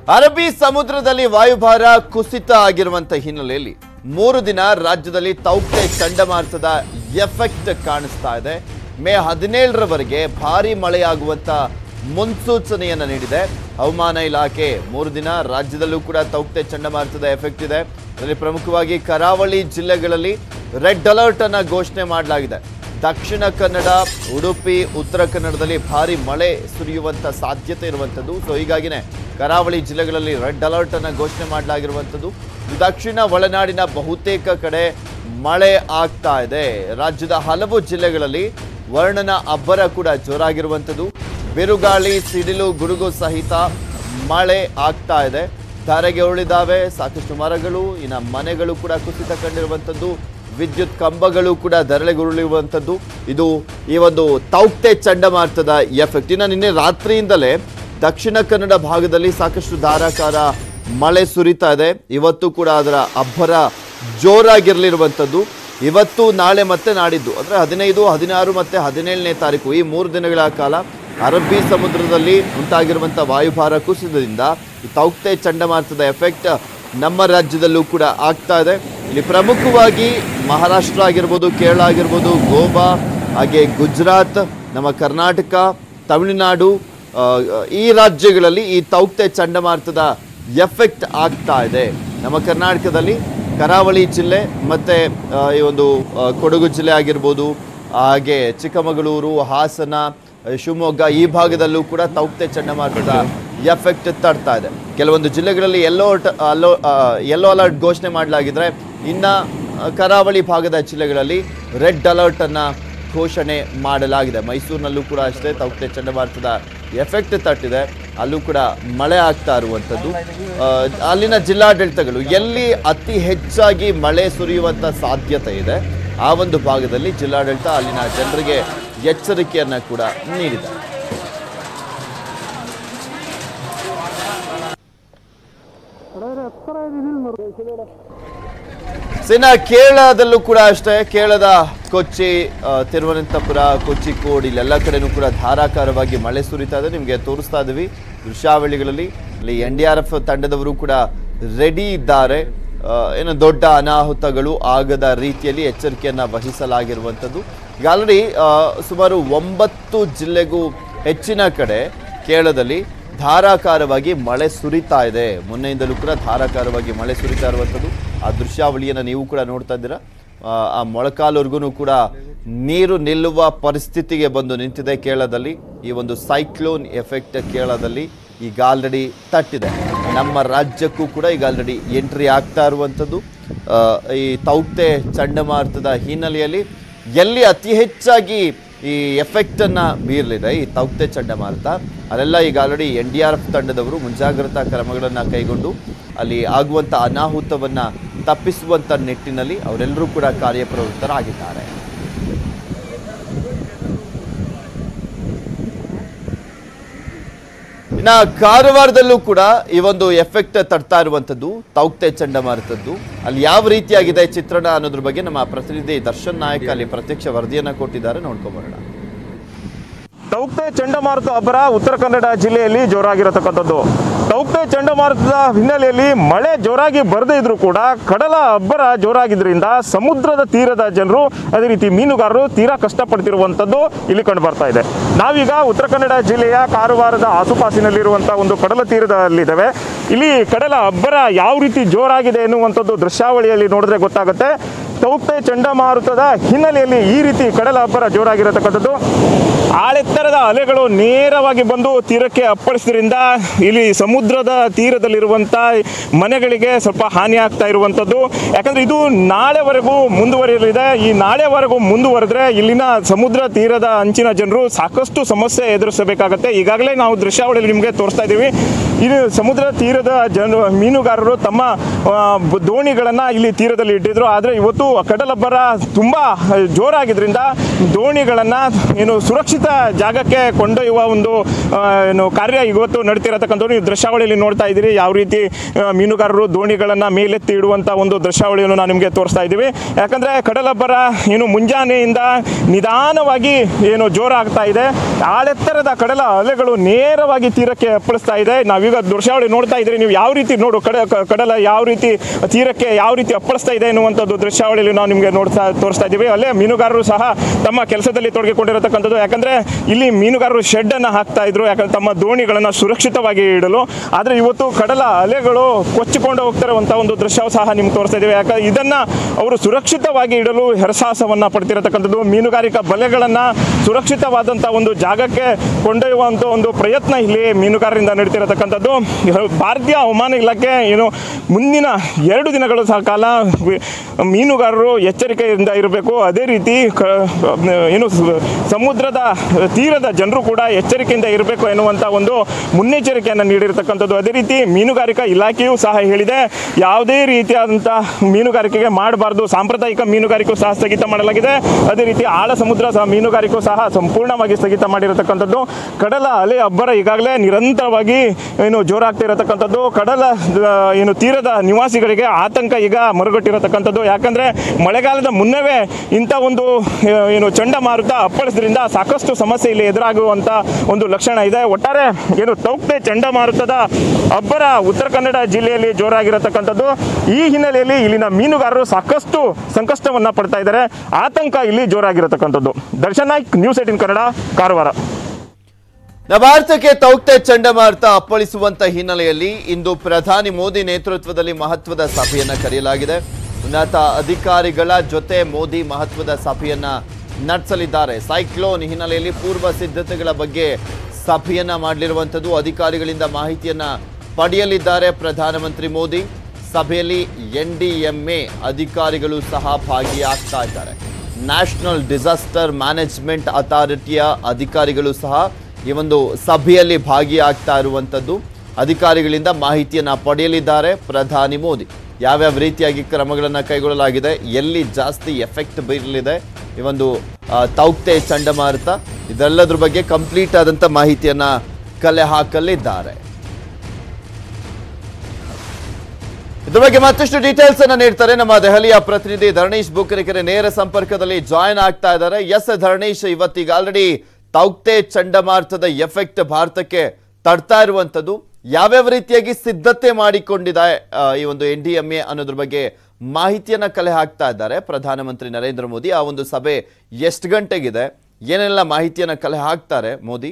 ಅರಬ್ಬಿ ಸಮುದ್ರದಲ್ಲಿ ವಾಯುಭಾರ ಕುಸಿತ ಆಗಿರುವಂತ ಹಿನ್ನೆಲೆಯಲ್ಲಿ ಮೂರು ದಿನ ರಾಜ್ಯದಲ್ಲಿ ತೌಕ್ತೆ ಚಂಡಮಾರುತದ ಎಫೆಕ್ಟ್ ಕಾಣಿಸ್ತಾ ಇದೆ ಮೇ ಹದಿನೇಳರವರೆಗೆ ಭಾರಿ ಮಳೆಯಾಗುವಂತ ಮುನ್ಸೂಚನೆಯನ್ನ ನೀಡಿದೆ ಹವಾಮಾನ ಇಲಾಖೆ ಮೂರು ದಿನ ರಾಜ್ಯದಲ್ಲೂ ಕೂಡ ತೌಕ್ತೆ ಚಂಡಮಾರುತದ ಎಫೆಕ್ಟ್ ಇದೆ ಅದರಲ್ಲಿ ಪ್ರಮುಖವಾಗಿ ಕರಾವಳಿ ಜಿಲ್ಲೆಗಳಲ್ಲಿ ರೆಡ್ ಅಲರ್ಟ್ ಅನ್ನ ಘೋಷಣೆ ಮಾಡಲಾಗಿದೆ ದಕ್ಷಿಣ ಕನ್ನಡ ಉಡುಪಿ ಉತ್ತರ ಕನ್ನಡದಲ್ಲಿ ಭಾರಿ ಮಳೆ ಸುರಿಯುವಂತ ಸಾಧ್ಯತೆ ಇರುವಂಥದ್ದು ಸೊ ಹೀಗಾಗಿನೇ ಕರಾವಳಿ ಜಿಲ್ಲೆಗಳಲ್ಲಿ ರೆಡ್ ಅಲರ್ಟ್ ಅನ್ನ ಘೋಷಣೆ ಮಾಡಲಾಗಿರುವಂಥದ್ದು ದಕ್ಷಿಣ ಒಳನಾಡಿನ ಬಹುತೇಕ ಕಡೆ ಮಳೆ ಆಗ್ತಾ ಇದೆ ರಾಜ್ಯದ ಹಲವು ಜಿಲ್ಲೆಗಳಲ್ಲಿ ವರ್ಣನ ಅಬ್ಬರ ಕೂಡ ಜೋರಾಗಿರುವಂಥದ್ದು ಬಿರುಗಾಳಿ ಸಿಡಿಲು ಗುಡುಗು ಸಹಿತ ಮಳೆ ಆಗ್ತಾ ಇದೆ ಧಾರೆಗೆ ಉಳಿದಾವೆ ಸಾಕಷ್ಟು ಮರಗಳು ಇನ್ನು ಮನೆಗಳು ಕೂಡ ಕುಸಿತ ಕಂಡಿರುವಂಥದ್ದು ವಿದ್ಯುತ್ ಕಂಬಗಳು ಕೂಡ ಧರಳೆಗುರುಳಿರುವಂಥದ್ದು ಇದು ಈ ಒಂದು ತೌಕ್ತೆ ಚಂಡಮಾರುತದ ಎಫೆಕ್ಟ್ ಇನ್ನು ನಿನ್ನೆ ರಾತ್ರಿಯಿಂದಲೇ ದಕ್ಷಿಣ ಕನ್ನಡ ಭಾಗದಲ್ಲಿ ಸಾಕಷ್ಟು ಧಾರಾಕಾರ ಮಳೆ ಸುರಿತಾ ಇದೆ ಇವತ್ತು ಕೂಡ ಅದರ ಅಬ್ಬರ ಜೋರಾಗಿರಲಿರುವಂಥದ್ದು ಇವತ್ತು ನಾಳೆ ಮತ್ತೆ ನಾಡಿದ್ದು ಅಂದರೆ ಹದಿನೈದು ಹದಿನಾರು ಮತ್ತು ಹದಿನೇಳನೇ ತಾರೀಕು ಈ ಮೂರು ದಿನಗಳ ಕಾಲ ಅರಬ್ಬಿ ಸಮುದ್ರದಲ್ಲಿ ಉಂಟಾಗಿರುವಂಥ ವಾಯುಭಾರ ಕುಸಿತದಿಂದ ಈ ತೌಕ್ತೆ ಚಂಡಮಾರುತದ ಎಫೆಕ್ಟ್ ನಮ್ಮ ರಾಜ್ಯದಲ್ಲೂ ಕೂಡ ಆಗ್ತಾ ಇದೆ ಇಲ್ಲಿ ಪ್ರಮುಖವಾಗಿ ಮಹಾರಾಷ್ಟ್ರ ಆಗಿರ್ಬೋದು ಕೇರಳ ಆಗಿರ್ಬೋದು ಗೋವಾ ಹಾಗೆ ಗುಜರಾತ್ ನಮ್ಮ ಕರ್ನಾಟಕ ತಮಿಳುನಾಡು ಆ, ಈ ರಾಜ್ಯಗಳಲ್ಲಿ ಈ ತೌಕ್ತೆ ಚಂಡಮಾರುತದ ಎಫೆಕ್ಟ್ ಆಗ್ತಾ ಇದೆ ನಮ್ಮ ಕರ್ನಾಟಕದಲ್ಲಿ ಕರಾವಳಿ ಜಿಲ್ಲೆ ಮತ್ತು ಈ ಒಂದು ಆ, ಕೊಡಗು ಜಿಲ್ಲೆ ಆಗಿರ್ಬೋದು ಹಾಗೆ ಚಿಕ್ಕಮಗಳೂರು ಹಾಸನ ಶಿವಮೊಗ್ಗ ಈ ಭಾಗದಲ್ಲೂ ಕೂಡ ತೌಕ್ತೆ ಚಂಡಮಾರುತದ ಎಫೆಕ್ಟ್ ತಡ್ತಾ ಇದೆ ಕೆಲವೊಂದು ಜಿಲ್ಲೆಗಳಲ್ಲಿ ಯೆಲ್ಲೋ ಅಲ್ಲೋ ಯೆಲ್ಲೋ ಅಲರ್ಟ್ ಘೋಷಣೆ ಮಾಡಲಾಗಿದ್ರೆ ಇನ್ನ ಆ, ಕರಾವಳಿ ಭಾಗದ ಜಿಲ್ಲೆಗಳಲ್ಲಿ ರೆಡ್ ಅಲರ್ಟ್ ಅನ್ನ ಘೋಷಣೆ ಮಾಡಲಾಗಿದೆ ಮೈಸೂರಿನಲ್ಲೂ ಕೂಡ ಅಷ್ಟೇ ತೌಕ್ತೆ ಚಂಡಮಾರುತದ ಎಫೆಕ್ಟ್ ತಟ್ಟಿದೆ ಅಲ್ಲೂ ಕೂಡ ಮಳೆ ಆಗ್ತಾ ಇರುವಂಥದ್ದು ಆ, ಅಲ್ಲಿನ ಜಿಲ್ಲಾಡಳಿತಗಳು ಎಲ್ಲಿ ಅತಿ ಹೆಚ್ಚಾಗಿ ಮಳೆ ಸುರಿಯುವಂಥ ಸಾಧ್ಯತೆ ಇದೆ ಆ ಒಂದು ಭಾಗದಲ್ಲಿ ಜಿಲ್ಲಾಡಳಿತ ಅಲ್ಲಿನ ಜನರಿಗೆ ಎಚ್ಚರಿಕೆಯನ್ನ ಕೂಡ ನೀಡಿದೆ ಸಿನ ಕೇರಳದಲ್ಲೂ ಕೂಡ ಅಷ್ಟೇ ಕೇರಳದ ಕೊಚ್ಚಿ ಆ, ತಿರುವನಂತಪುರ ಕೊಚ್ಚಿಕೋಡ್ ಇಲ್ಲೆಲ್ಲ ಕಡೆನೂ ಕೂಡ ಧಾರಾಕಾರವಾಗಿ ಮಳೆ ಸುರಿತಾ ಇದೆ ನಿಮಗೆ ತೋರಿಸ್ತಾ ಇದ್ದೀವಿ ದೃಶ್ಯಾವಳಿಗಳಲ್ಲಿ ಇಲ್ಲಿ ಎನ್ ಡಿ ಆರ್ ಎಫ್ ತಂಡದವರು ಕೂಡ ರೆಡಿ ಇದ್ದಾರೆ ಆ, ಏನು ದೊಡ್ಡ ಅನಾಹುತಗಳು ಆಗದ ರೀತಿಯಲ್ಲಿ ಎಚ್ಚರಿಕೆಯನ್ನ ವಹಿಸಲಾಗಿರುವಂಥದ್ದು ಈಗ ಆಲ್ರೆಡಿ ಸುಮಾರು ಒಂಬತ್ತು ಜಿಲ್ಲೆಗೂ ಹೆಚ್ಚಿನ ಕಡೆ ಕೇರಳದಲ್ಲಿ ಧಾರಾಕಾರವಾಗಿ ಮಳೆ ಸುರಿತಾ ಇದೆ ಮೊನ್ನೆಯಿಂದಲೂ ಕೂಡ ಧಾರಾಕಾರವಾಗಿ ಮಳೆ ಸುರಿತಾ ಇರುವಂಥದ್ದು ಆ ದೃಶ್ಯಾವಳಿಯನ್ನು ನೀವು ಕೂಡ ನೋಡ್ತಾ ಇದ್ದೀರಾ ಆ, ಆ ಮೊಳಕಾಲ್ವರೆಗೂ ಕೂಡ ನೀರು ನಿಲ್ಲುವ ಪರಿಸ್ಥಿತಿಗೆ ಬಂದು ನಿಂತಿದೆ ಕೇರಳದಲ್ಲಿ ಈ ಒಂದು ಸೈಕ್ಲೋನ್ ಎಫೆಕ್ಟ್ ಕೇರಳದಲ್ಲಿ ಈಗ ಆಲ್ರೆಡಿ ತಟ್ಟಿದೆ ನಮ್ಮ ರಾಜ್ಯಕ್ಕೂ ಕೂಡ ಈಗ ಆಲ್ರೆಡಿ ಎಂಟ್ರಿ ಆಗ್ತಾ ಇರುವಂಥದ್ದು ಆ, ಈ ತೌಕ್ತೆ ಚಂಡಮಾರುತದ ಹಿನ್ನೆಲೆಯಲ್ಲಿ ಎಲ್ಲಿ ಅತಿ ಹೆಚ್ಚಾಗಿ ಈ ಎಫೆಕ್ಟ್ ಅನ್ನ ಬೀರಲಿದೆ ಈ ತೌಕ್ತೆ ಚಂಡಮಾರುತ ಅಲ್ಲೆಲ್ಲ ಈಗ already N D R F ತಂಡದವರು ಮುಂಜಾಗ್ರತಾ ಕ್ರಮಗಳನ್ನು ಕೈಗೊಂಡು ಅಲ್ಲಿ ಆಗುವಂಥ ಅನಾಹುತವನ್ನ ತಪ್ಪಿಸುವಂಥ ನಿಟ್ಟಿನಲ್ಲಿ ಅವರೆಲ್ಲರೂ ಕೂಡ ಕಾರ್ಯಪ್ರವೃತ್ತರಾಗಿದ್ದಾರೆ ಇನ್ನ ಕಾರವಾರದಲ್ಲೂ ಕೂಡ ಈ ಒಂದು ಎಫೆಕ್ಟ್ ತಡ್ತಾ ಇರುವಂಥದ್ದು ತೌಕ್ತೆ ಚಂಡಮಾರುತದ್ದು ಅಲ್ಲಿ ಯಾವ ರೀತಿಯಾಗಿದೆ ಚಿತ್ರಣ ಅನ್ನೋದ್ರ ಬಗ್ಗೆ ನಮ್ಮ ಪ್ರತಿನಿಧಿ ದರ್ಶನ್ ನಾಯಕ್ ಅಲ್ಲಿ ಪ್ರತ್ಯಕ್ಷ ವರದಿಯನ್ನ ಕೊಟ್ಟಿದ್ದಾರೆ ನೋಡ್ಕೊಂಬರೋಣ ತೌಕ್ತೆ ಚಂಡಮಾರುತ ಅಬ್ಬರ ಉತ್ತರ ಕನ್ನಡ ಜಿಲ್ಲೆಯಲ್ಲಿ ಜೋರಾಗಿರತಕ್ಕಂಥದ್ದು ತೌಕ್ತೆ ಚಂಡಮಾರುತದ ಹಿನ್ನೆಲೆಯಲ್ಲಿ ಮಳೆ ಜೋರಾಗಿ ಬರದೇ ಇದ್ರೂ ಕೂಡ ಕಡಲ ಅಬ್ಬರ ಜೋರಾಗಿದ್ರಿಂದ ಸಮುದ್ರದ ತೀರದ ಜನರು ಅದೇ ರೀತಿ ಮೀನುಗಾರರು ತೀರಾ ಕಷ್ಟಪಡ್ತಿರುವಂಥದ್ದು ಇಲ್ಲಿ ಕಂಡು ಬರ್ತಾ ಇದೆ ನಾವೀಗ ಉತ್ತರ ಕನ್ನಡ ಜಿಲ್ಲೆಯ ಕಾರವಾರದ ಆಸುಪಾಸಿನಲ್ಲಿರುವಂಥ ಒಂದು ಕಡಲ ತೀರದಲ್ಲಿದ್ದೇವೆ ಇಲ್ಲಿ ಕಡಲ ಅಬ್ಬರ ಯಾವ ರೀತಿ ಜೋರಾಗಿದೆ ಎನ್ನುವಂಥದ್ದು ದೃಶ್ಯಾವಳಿಯಲ್ಲಿ ನೋಡಿದ್ರೆ ಗೊತ್ತಾಗುತ್ತೆ ತೌಕ್ತೆ ಚಂಡಮಾರುತದ ಹಿನ್ನೆಲೆಯಲ್ಲಿ ಈ ರೀತಿ ಕಡಲ ಅಬ್ಬರ ಜೋರಾಗಿರತಕ್ಕಂಥದ್ದು ಆಳೆತ್ತರದ ಅಲೆಗಳು ನೇರವಾಗಿ ಬಂದು ತೀರಕ್ಕೆ ಅಪ್ಪಳಿಸಿದ್ರಿಂದ ಇಲ್ಲಿ ಸಮುದ್ರದ ತೀರದಲ್ಲಿರುವಂಥ ಮನೆಗಳಿಗೆ ಸ್ವಲ್ಪ ಹಾನಿ ಆಗ್ತಾ ಇರುವಂಥದ್ದು ಯಾಕಂದ್ರೆ ಇದು ನಾಳೆವರೆಗೂ ಮುಂದುವರಿಯಲಿದೆ ಈ ನಾಳೆವರೆಗೂ ಮುಂದುವರೆದ್ರೆ ಇಲ್ಲಿನ ಸಮುದ್ರ ತೀರದ ಅಂಚಿನ ಜನರು ಸಾಕಷ್ಟು ಸಮಸ್ಯೆ ಎದುರಿಸಬೇಕಾಗತ್ತೆ ಈಗಾಗಲೇ ನಾವು ದೃಶ್ಯಾವಳಿಯಲ್ಲಿ ನಿಮಗೆ ತೋರಿಸ್ತಾ ಇದ್ದೀವಿ ಇದು ಸಮುದ್ರ ತೀರದ ಜನ ಮೀನುಗಾರರು ತಮ್ಮ ಆ, ಬ- ದೋಣಿಗಳನ್ನ ಇಲ್ಲಿ ತೀರದಲ್ಲಿ ಇಟ್ಟಿದ್ರು ಆದರೆ ಇವತ್ತು ಕಡಲಬ್ಬರ ತುಂಬ ಜೋರಾಗಿದ್ದರಿಂದ ದೋಣಿಗಳನ್ನು ಏನು ಸುರಕ್ಷಿತ ಜಾಗಕ್ಕೆ ಕೊಂಡೊಯ್ಯುವ ಒಂದು ಆ, ಏನು ಕಾರ್ಯ ಇವತ್ತು ನಡೀತಿರತಕ್ಕಂಥದ್ದು ನೀವು ದೃಶ್ಯಾವಳಿಯಲ್ಲಿ ನೋಡ್ತಾ ಇದ್ದೀರಿ ಯಾವ ರೀತಿ ಆ, ಮೀನುಗಾರರು ದೋಣಿಗಳನ್ನು ಮೇಲೆತ್ತಿ ಇಡುವಂಥ ಒಂದು ದೃಶ್ಯಾವಳಿಯನ್ನು ನಾವು ನಿಮಗೆ ತೋರಿಸ್ತಾ ಇದ್ದೀವಿ ಯಾಕಂದರೆ ಕಡಲಬ್ಬರ ಏನು ಮುಂಜಾನೆಯಿಂದ ನಿಧಾನವಾಗಿ ಏನು ಜೋರಾಗ್ತಾ ಇದೆ ಆಳೆತ್ತರದ ಕಡಲ ಅಲೆಗಳು ನೇರವಾಗಿ ತೀರಕ್ಕೆ ಅಪ್ಪಳಿಸ್ತಾ ಇದೆ ನಾವೀಗ ದೃಶ್ಯಾವಳಿ ನೋಡ್ತಾ ಇದ್ದೀರಿ ನೀವು ಯಾವ ರೀತಿ ನೋಡು ಕಡ ಕ- ಕಡಲ ಯಾವ ರೀತಿ ತೀರಕ್ಕೆ ಯಾವ ರೀತಿ ಅಪ್ಪಳಿಸ್ತಾ ಇದೆ ಎನ್ನುವಂಥದ್ದು ದೃಶ್ಯಾವಳಿಯಲ್ಲಿ ನಾವು ನಿಮಗೆ ನೋಡ್ತಾ ತೋರಿಸ್ತಾ ಇದ್ದೀವಿ ಅಲ್ಲೇ ಮೀನುಗಾರರು ಸಹ ತಮ್ಮ ಕೆಲಸದಲ್ಲಿ ತೊಡಗಿಕೊಂಡಿರತಕ್ಕಂಥದ್ದು ಯಾಕಂದರೆ ಇಲ್ಲಿ ಮೀನುಗಾರರು ಶೆಡ್ಡನ್ನು ಹಾಕ್ತಾ ಇದ್ರು ಯಾಕಂದ್ರೆ ತಮ್ಮ ದೋಣಿಗಳನ್ನು ಸುರಕ್ಷಿತವಾಗಿ ಇಡಲು ಆದರೆ ಇವತ್ತು ಕಡಲ ಅಲೆಗಳು ಕೊಚ್ಚಿಕೊಂಡು ಹೋಗ್ತಿರುವಂಥ ಒಂದು ದೃಶ್ಯ ಸಹ ನಿಮ್ಗೆ ತೋರಿಸ್ತಾ ಇದ್ದೀವಿ ಯಾಕಂದ್ರೆ ಇದನ್ನು ಅವರು ಸುರಕ್ಷಿತವಾಗಿ ಇಡಲು ಹೆರಸಾಹಸವನ್ನು ಪಡ್ತಿರತಕ್ಕಂಥದ್ದು ಮೀನುಗಾರಿಕಾ ಬಲೆಗಳನ್ನು ಸುರಕ್ಷಿತವಾದಂಥ ಒಂದು ಜಾಗಕ್ಕೆ ಕೊಂಡೊಯ್ಯುವಂಥ ಒಂದು ಪ್ರಯತ್ನ ಇಲ್ಲಿ ಮೀನುಗಾರರಿಂದ ನಡೀತಿರತಕ್ಕಂಥದ್ದು ಭಾರತೀಯ ಹವಾಮಾನ ಇಲಾಖೆ ಏನು ಮುಂದಿನ ಎರಡು ದಿನಗಳು ಸಹ ಕಾಲ ವಿ- ಮೀನುಗಾರರು ಎಚ್ಚರಿಕೆಯಿಂದ ಇರಬೇಕು ಅದೇ ರೀತಿ ಕ ಏನು ಸ- ಸಮುದ್ರದ ತೀರದ ಜನರು ಕೂಡ ಎಚ್ಚರಿಕೆಯಿಂದ ಇರಬೇಕು ಎನ್ನುವಂಥ ಒಂದು ಮುನ್ನೆಚ್ಚರಿಕೆಯನ್ನು ನೀಡಿರತಕ್ಕಂಥದ್ದು ಅದೇ ರೀತಿ ಮೀನುಗಾರಿಕಾ ಇಲಾಖೆಯೂ ಸಹ ಹೇಳಿದೆ ಯಾವುದೇ ರೀತಿಯಾದಂಥ ಮೀನುಗಾರಿಕೆಗೆ ಮಾಡಬಾರ್ದು ಸಾಂಪ್ರದಾಯಿಕ ಮೀನುಗಾರಿಕೆ ಸಹ ಸ್ಥಗಿತ ಮಾಡಲಾಗಿದೆ ಅದೇ ರೀತಿ ಆಳ ಸಮುದ್ರ ಸಹ ಮೀನುಗಾರಿಕೆ ಸಹ ಸಂಪೂರ್ಣವಾಗಿ ಸ್ಥಗಿತ ಮಾಡಿರತಕ್ಕಂಥದ್ದು ಕಡಲ ಅಲೆ ಅಬ್ಬರ ಈಗಾಗಲೇ ನಿರಂತರವಾಗಿ ಏನು ಜೋರಾಗ್ತಾ ಇರತಕ್ಕಂಥದ್ದು ಕಡಲ ಆ, ಏನು ತೀರದ ನಿವಾಸಿಗಳಿಗೆ ಆತಂಕ ಈಗ ಮರುಗಟ್ಟಿರತಕ್ಕಂಥದ್ದು ಯಾಕಂದರೆ ಮಳೆಗಾಲದ ಮುನ್ನವೇ ಇಂಥ ಒಂದು ಆ, ಏನು ಚಂಡಮಾರುತ ಅಪ್ಪಳಿಸೋದ್ರಿಂದ ಸಾಕಷ್ಟು ಸಮಸ್ಯೆ ಇಲ್ಲಿ ಎದುರಾಗುವಂಥ ಒಂದು ಲಕ್ಷಣ ಇದೆ ಒಟ್ಟಾರೆ ಏನು ತೌಕ್ತೆ ಚಂಡಮಾರುತದ ಅಬ್ಬರ ಉತ್ತರ ಕನ್ನಡ ಜಿಲ್ಲೆಯಲ್ಲಿ ಜೋರಾಗಿರತಕ್ಕಂಥದ್ದು ಈ ಹಿನ್ನೆಲೆಯಲ್ಲಿ ಇಲ್ಲಿನ ಮೀನುಗಾರರು ಸಾಕಷ್ಟು ಸಂಕಷ್ಟವನ್ನು ಪಡ್ತಾ ಇದ್ದಾರೆ ಆತಂಕ ಇಲ್ಲಿ ಜೋರಾಗಿರತಕ್ಕಂಥದ್ದು ದರ್ಶನ್ ನಾಯ್ಕ್ ನ್ಯೂಸ್ ಏಟಿನ್ ಕನ್ನಡ ಕಾರವಾರ ನ ಭಾರತಕ್ಕೆ ತೌಕ್ತೆ ಚಂಡಮಾರುತ ಅಪ್ಪಳಿಸುವಂತ ಹಿನ್ನೆಲೆಯಲ್ಲಿ ಇಂದು ಪ್ರಧಾನಿ ಮೋದಿ ನೇತೃತ್ವದಲ್ಲಿ ಮಹತ್ವದ ಸಭೆಯನ್ನ ಕರೆಯಲಾಗಿದೆ ಉನ್ನತ ಅಧಿಕಾರಿಗಳ ಜೊತೆ ಮೋದಿ ಮಹತ್ವದ ಸಭೆಯನ್ನ ನಡೆಸಲಿದ್ದಾರೆ ಸೈಕ್ಲೋನ್ ಹಿನ್ನೆಲೆಯಲ್ಲಿ ಪೂರ್ವ ಸಿದ್ಧತೆಗಳ ಬಗ್ಗೆ ಸಭೆಯನ್ನ ಮಾಡಲಿರುವಂಥದ್ದು ಅಧಿಕಾರಿಗಳಿಂದ ಮಾಹಿತಿಯನ್ನ ಪಡೆಯಲಿದ್ದಾರೆ ಪ್ರಧಾನಮಂತ್ರಿ ಮೋದಿ ಸಭೆಯಲ್ಲಿ ಎನ್ ಡಿ ಎಂ ಎ ಅಧಿಕಾರಿಗಳು ಸಹ ಭಾಗಿಯಾಗ್ತಾ ಇದ್ದಾರೆ ನ್ಯಾಷನಲ್ ಡಿಸಾಸ್ಟರ್ ಮ್ಯಾನೇಜ್ಮೆಂಟ್ ಅಥಾರಿಟಿಯ ಅಧಿಕಾರಿಗಳು ಸಹ ಈ ಒಂದು ಸಭೆಯಲ್ಲಿ ಭಾಗಿಯಾಗ್ತಾ ಇರುವಂಥದ್ದು ಅಧಿಕಾರಿಗಳಿಂದ ಮಾಹಿತಿಯನ್ನು ಪಡೆಯಲಿದ್ದಾರೆ ಪ್ರಧಾನಿ ಮೋದಿ ಯಾವ್ಯಾವ ರೀತಿಯಾಗಿ ಕ್ರಮಗಳನ್ನು ಕೈಗೊಳ್ಳಲಾಗಿದೆ ಎಲ್ಲಿ ಜಾಸ್ತಿ ಎಫೆಕ್ಟ್ ಬೀರಲಿದೆ ಈ ಒಂದು ಆ, ತೌಕ್ತೆ ಚಂಡಮಾರುತ ಇದೆಲ್ಲದ್ರ ಬಗ್ಗೆ ಕಂಪ್ಲೀಟ್ ಆದಂಥ ಮಾಹಿತಿಯನ್ನು ಕಲೆ ಹಾಕಲಿದ್ದಾರೆ ಇದ್ರ ಬಗ್ಗೆ ಮತ್ತಷ್ಟು ಡೀಟೇಲ್ಸ್ ಅನ್ನ ನೀಡ್ತಾರೆ ನಮ್ಮ ದೆಹಲಿಯ ಪ್ರತಿನಿಧಿ ಧರಣೀಶ್ ಬುಕ್ರಿಕೆರೆ ನೇರ ಸಂಪರ್ಕದಲ್ಲಿ ಜಾಯ್ನ್ ಆಗ್ತಾ ಇದ್ದಾರೆ ಎಸ್ ಧರಣೀಶ್ ಇವತ್ತೀಗ ಆಲ್ರೆಡಿ ತೌಕ್ತೆ ಚಂಡಮಾರುತದ ಎಫೆಕ್ಟ್ ಭಾರತಕ್ಕೆ ತಡ್ತಾ ಇರುವಂತದ್ದು ಯಾವ್ಯಾವ ರೀತಿಯಾಗಿ ಸಿದ್ಧತೆ ಮಾಡಿಕೊಂಡಿದೆ ಆ, ಈ ಒಂದು ಎನ್ ಡಿ ಎಂ ಎ ಅನ್ನೋದ್ರ ಬಗ್ಗೆ ಮಾಹಿತಿಯನ್ನ ಕಲೆ ಹಾಕ್ತಾ ಇದ್ದಾರೆ ಪ್ರಧಾನಮಂತ್ರಿ ನರೇಂದ್ರ ಮೋದಿ ಆ ಒಂದು ಸಭೆ ಎಷ್ಟು ಗಂಟೆಗಿದೆ ಏನೆಲ್ಲ ಮಾಹಿತಿಯನ್ನ ಕಲೆ ಹಾಕ್ತಾರೆ ಮೋದಿ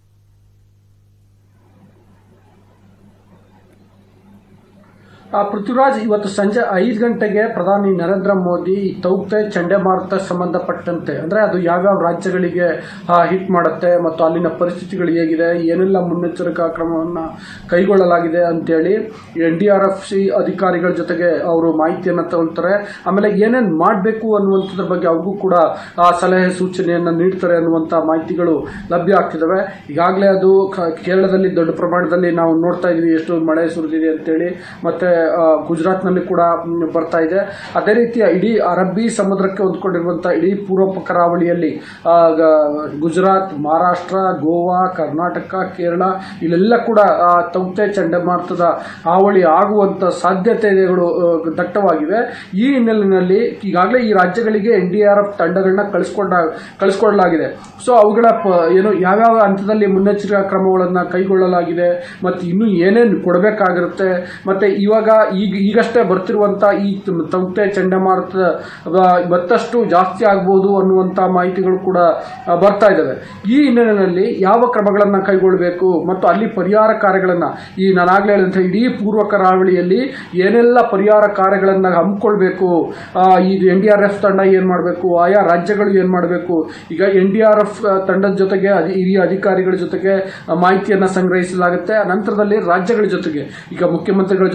ಆ, ಪೃಥ್ವಿರಾಜ್ ಇವತ್ತು ಸಂಜೆ ಐದು ಗಂಟೆಗೆ ಪ್ರಧಾನಿ ನರೇಂದ್ರ ಮೋದಿ ಈ ತೌಕ್ತೆ ಚಂಡಮಾರುತ ಸಂಬಂಧಪಟ್ಟಂತೆ ಅಂದ್ರೆ ಅದು ಯಾವ್ಯಾವ ರಾಜ್ಯಗಳಿಗೆ ಹಿಟ್ ಮಾಡುತ್ತೆ ಮತ್ತು ಅಲ್ಲಿನ ಪರಿಸ್ಥಿತಿಗಳು ಹೇಗಿದೆ ಏನೆಲ್ಲ ಮುನ್ನೆಚ್ಚರಿಕಾ ಕ್ರಮವನ್ನು ಕೈಗೊಳ್ಳಲಾಗಿದೆ ಅಂತೇಳಿ ಎನ್ ಡಿ ಆರ್ ಎಫ್ ಸಿ ಅಧಿಕಾರಿಗಳ ಜೊತೆಗೆ ಅವರು ಮಾಹಿತಿಯನ್ನು ತಗೊಳ್ತಾರೆ ಆಮೇಲೆ ಏನೇನು ಮಾಡಬೇಕು ಅನ್ನುವಂಥದ್ರ ಬಗ್ಗೆ ಅವ್ರಿಗೂ ಕೂಡ ಆ, ಸಲಹೆ ಸೂಚನೆಯನ್ನು ನೀಡ್ತಾರೆ ಅನ್ನುವಂಥ ಮಾಹಿತಿಗಳು ಲಭ್ಯ ಆಗ್ತಿದ್ದಾವೆ ಈಗಾಗಲೇ ಅದು ಕ- ಕೇರಳದಲ್ಲಿ ದೊಡ್ಡ ಪ್ರಮಾಣದಲ್ಲಿ ನಾವು ನೋಡ್ತಾ ಇದ್ವಿ ಎಷ್ಟು ಮಳೆ ಸುರಿದಿದೆ ಅಂತೇಳಿ ಮತ್ತೆ ಆ, ಗುಜರಾತ್ನಲ್ಲಿ ಕೂಡ ಮ್, ಬರ್ತಾ ಇದೆ ಅದೇ ರೀತಿಯ ಇಡೀ ಅರಬ್ಬಿ ಸಮುದ್ರಕ್ಕೆ ಹೊಂದ್ಕೊಂಡಿರುವಂಥ ಇಡೀ ಪೂರ್ವ ಕರಾವಳಿಯಲ್ಲಿ ಆ, ಗ- ಗುಜರಾತ್ ಮಹಾರಾಷ್ಟ್ರ ಗೋವಾ ಕರ್ನಾಟಕ ಕೇರಳ ಇಲ್ಲೆಲ್ಲ ಕೂಡ ಆ, ತೌಕ್ತೆ ಚಂಡಮಾರುತದ ಹಾವಳಿ ಆಗುವಂತ ಸಾಧ್ಯತೆಗಳು ಆ, ದಟ್ಟವಾಗಿವೆ ಈ ಹಿನ್ನೆಲೆಯಲ್ಲಿ ಈಗಾಗಲೇ ಈ ರಾಜ್ಯಗಳಿಗೆ ಎನ್ ಡಿ ಆರ್ ಎಫ್ ತಂಡಗಳನ್ನ ಕಳಿಸ್ಕೊಂಡ ಕಳಿಸ್ಕೊಡಲಾಗಿದೆ ಸೊ ಅವುಗಳ ಪ- ಏನು ಯಾವ್ಯಾವ ಹಂತದಲ್ಲಿ ಮುನ್ನೆಚ್ಚರಿಕಾ ಕ್ರಮಗಳನ್ನು ಕೈಗೊಳ್ಳಲಾಗಿದೆ ಮತ್ತು ಇನ್ನೂ ಏನೇನು ಕೊಡಬೇಕಾಗಿರುತ್ತೆ ಮತ್ತೆ ಇವಾಗ ಈಗ ಈಗಷ್ಟೇ ಬರ್ತಿರುವಂತ ಈ ತ- ತೌಕ್ತೆ ಚಂಡಮಾರುತ ಆ, ಮತ್ತಷ್ಟು ಜಾಸ್ತಿ ಆಗ್ಬೋದು ಅನ್ನುವಂಥ ಮಾಹಿತಿಗಳು ಕೂಡ ಆ, ಬರ್ತಾ ಇದ್ದಾವೆ ಈ ಹಿನ್ನೆಲೆಯಲ್ಲಿ ಯಾವ ಕ್ರಮಗಳನ್ನು ಕೈಗೊಳ್ಳಬೇಕು ಮತ್ತು ಅಲ್ಲಿ ಪರಿಹಾರ ಕಾರ್ಯಗಳನ್ನು ಈ ನಾನಾಗಲೇ ಹೇಳಿದಂತೆ ಇಡೀ ಪೂರ್ವ ಕರಾವಳಿಯಲ್ಲಿ ಏನೆಲ್ಲ ಪರಿಹಾರ ಕಾರ್ಯಗಳನ್ನು ಹಮ್ಮಿಕೊಳ್ಬೇಕು ಆ, ಈಗ ಎನ್ ಡಿ ಆರ್ ಎಫ್ ತಂಡ ಏನು ಮಾಡಬೇಕು ಆಯಾ ರಾಜ್ಯಗಳು ಏನು ಮಾಡಬೇಕು ಈಗ ಎನ್ ಡಿ ಆರ್ ಎಫ್ ತಂಡದ ಜೊತೆಗೆ ಅಧಿ- ಹಿರಿಯ ಅಧಿಕಾರಿಗಳ ಜೊತೆಗೆ ಆ, ಮಾಹಿತಿಯನ್ನು ಸಂಗ್ರಹಿಸಲಾಗುತ್ತೆ ಆ ನಂತರದಲ್ಲಿ ರಾಜ್ಯಗಳ ಜೊತೆಗೆ ಈಗ ಮುಖ್ಯಮಂತ್ರಿಗಳ ಜೊತೆ ಮಾತನಾಡಿ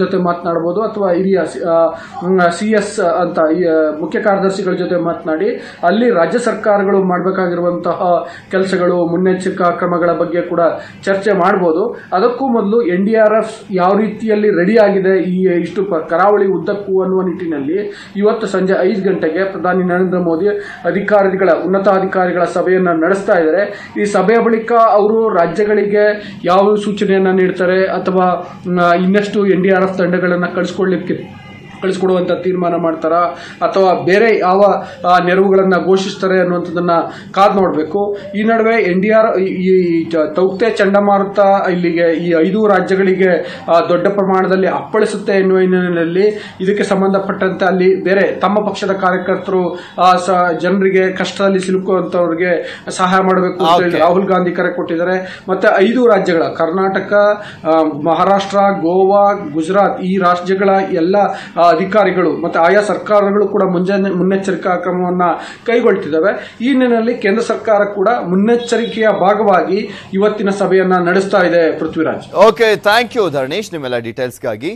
ಮಾತನಾಡ್ಬೋದು ಅಥವಾ ಹಿರಿಯ ಸಿ ಎಸ್ ಅಂತ ಈ, ಆ, ಮುಖ್ಯ ಕಾರ್ಯದರ್ಶಿಗಳ ಜೊತೆ ಮಾತನಾಡಿ ಅಲ್ಲಿ ರಾಜ್ಯ ಸರ್ಕಾರಗಳು ಮಾಡಬೇಕಾಗಿರುವಂತಹ ಕೆಲಸಗಳು ಮುನ್ನೆಚ್ಚರಿಕಾ ಕ್ರಮಗಳ ಬಗ್ಗೆ ಕೂಡ ಚರ್ಚೆ ಮಾಡ್ಬೋದು ಅದಕ್ಕೂ ಮೊದಲು ಎನ್ ಡಿ ಆರ್ ಎಫ್ ಯಾವ ರೀತಿಯಲ್ಲಿ ರೆಡಿ ಆಗಿದೆ ಈ ಇಷ್ಟು ಪ- ಕರಾವಳಿ ಉದ್ದಕ್ಕೂ ಅನ್ನುವ ನಿಟ್ಟಿನಲ್ಲಿ ಇವತ್ತು ಸಂಜೆ ಐದು ಗಂಟೆಗೆ ಪ್ರಧಾನಿ ನರೇಂದ್ರ ಮೋದಿ ಅಧಿಕಾರಿಗಳ ಉನ್ನತಾಧಿಕಾರಿಗಳ ಸಭೆಯನ್ನು ನಡೆಸ್ತಾ ಇದ್ದಾರೆ ಈ ಸಭೆಯ ಬಳಿಕ ಅವರು ರಾಜ್ಯಗಳಿಗೆ ಯಾವ ಸೂಚನೆಯನ್ನು ನೀಡ್ತಾರೆ ಅಥವಾ ಮ್, ಇನ್ನಷ್ಟು ಎನ್ ಡಿ ಆರ್ ಎಫ್ ತಂಡಗಳನ್ನು ಕಳಿಸ್ಕೊಳ್ಳಿಕ್ಕೆ ಕಳಿಸ್ಕೊಡುವಂಥ ತೀರ್ಮಾನ ಮಾಡ್ತಾರಾ ಅಥವಾ ಬೇರೆ ಯಾವ ಆ, ನೆರವುಗಳನ್ನು ಘೋಷಿಸ್ತಾರೆ ಅನ್ನುವಂಥದ್ದನ್ನ ಕಾದ್ ನೋಡಬೇಕು ಈ ನಡುವೆ ಎನ್ ಡಿ ಆರ್ ಈ ಚ- ತೌಕ್ತೆ ಚಂಡಮಾರುತ ಇಲ್ಲಿಗೆ ಈ ಐದು ರಾಜ್ಯಗಳಿಗೆ ಆ, ದೊಡ್ಡ ಪ್ರಮಾಣದಲ್ಲಿ ಅಪ್ಪಳಿಸುತ್ತೆ ಎನ್ನುವ ಹಿನ್ನೆಲೆಯಲ್ಲಿ ಇದಕ್ಕೆ ಸಂಬಂಧಪಟ್ಟಂತೆ ಅಲ್ಲಿ ಬೇರೆ ತಮ್ಮ ಪಕ್ಷದ ಕಾರ್ಯಕರ್ತರು ಆ, ಸ- ಜನರಿಗೆ ಕಷ್ಟದಲ್ಲಿ ಸಿಲುಕುವಂತವ್ರಿಗೆ ಸಹಾಯ ಮಾಡಬೇಕು ಅಂತ ಹೇಳಿ Okay. ರಾಹುಲ್ ಗಾಂಧಿ ಕರೆ ಕೊಟ್ಟಿದ್ದಾರೆ ಮತ್ತೆ ಐದು ರಾಜ್ಯಗಳ ಕರ್ನಾಟಕ ಆ, ಮಹಾರಾಷ್ಟ್ರ ಗೋವಾ ಗುಜರಾತ್ ಈ ರಾಜ್ಯಗಳ ಎಲ್ಲ ಆ, ಅಧಿಕಾರಿಗಳು ಮತ್ತೆ ಆಯಾ ಸರ್ಕಾರಗಳು ಕೂಡ ಮುಂಜಾನೆ ಮುನ್ನೆಚ್ಚರಿಕಾ ಕ್ರಮವನ್ನ ಕೈಗೊಳ್ತಿದ್ದಾವೆ ಈ ನಿಟ್ಟಿನಲ್ಲಿ ಕೇಂದ್ರ ಸರ್ಕಾರ ಕೂಡ ಮುನ್ನೆಚ್ಚರಿಕೆಯ ಭಾಗವಾಗಿ ಇವತ್ತಿನ ಸಭೆಯನ್ನ ನಡೆಸ್ತಾ ಇದೆ Prithviraj okay thank you Dharanesh ನಿಮ್ಮೆಲ್ಲ ಡೀಟೇಲ್ಸ್ಗಾಗಿ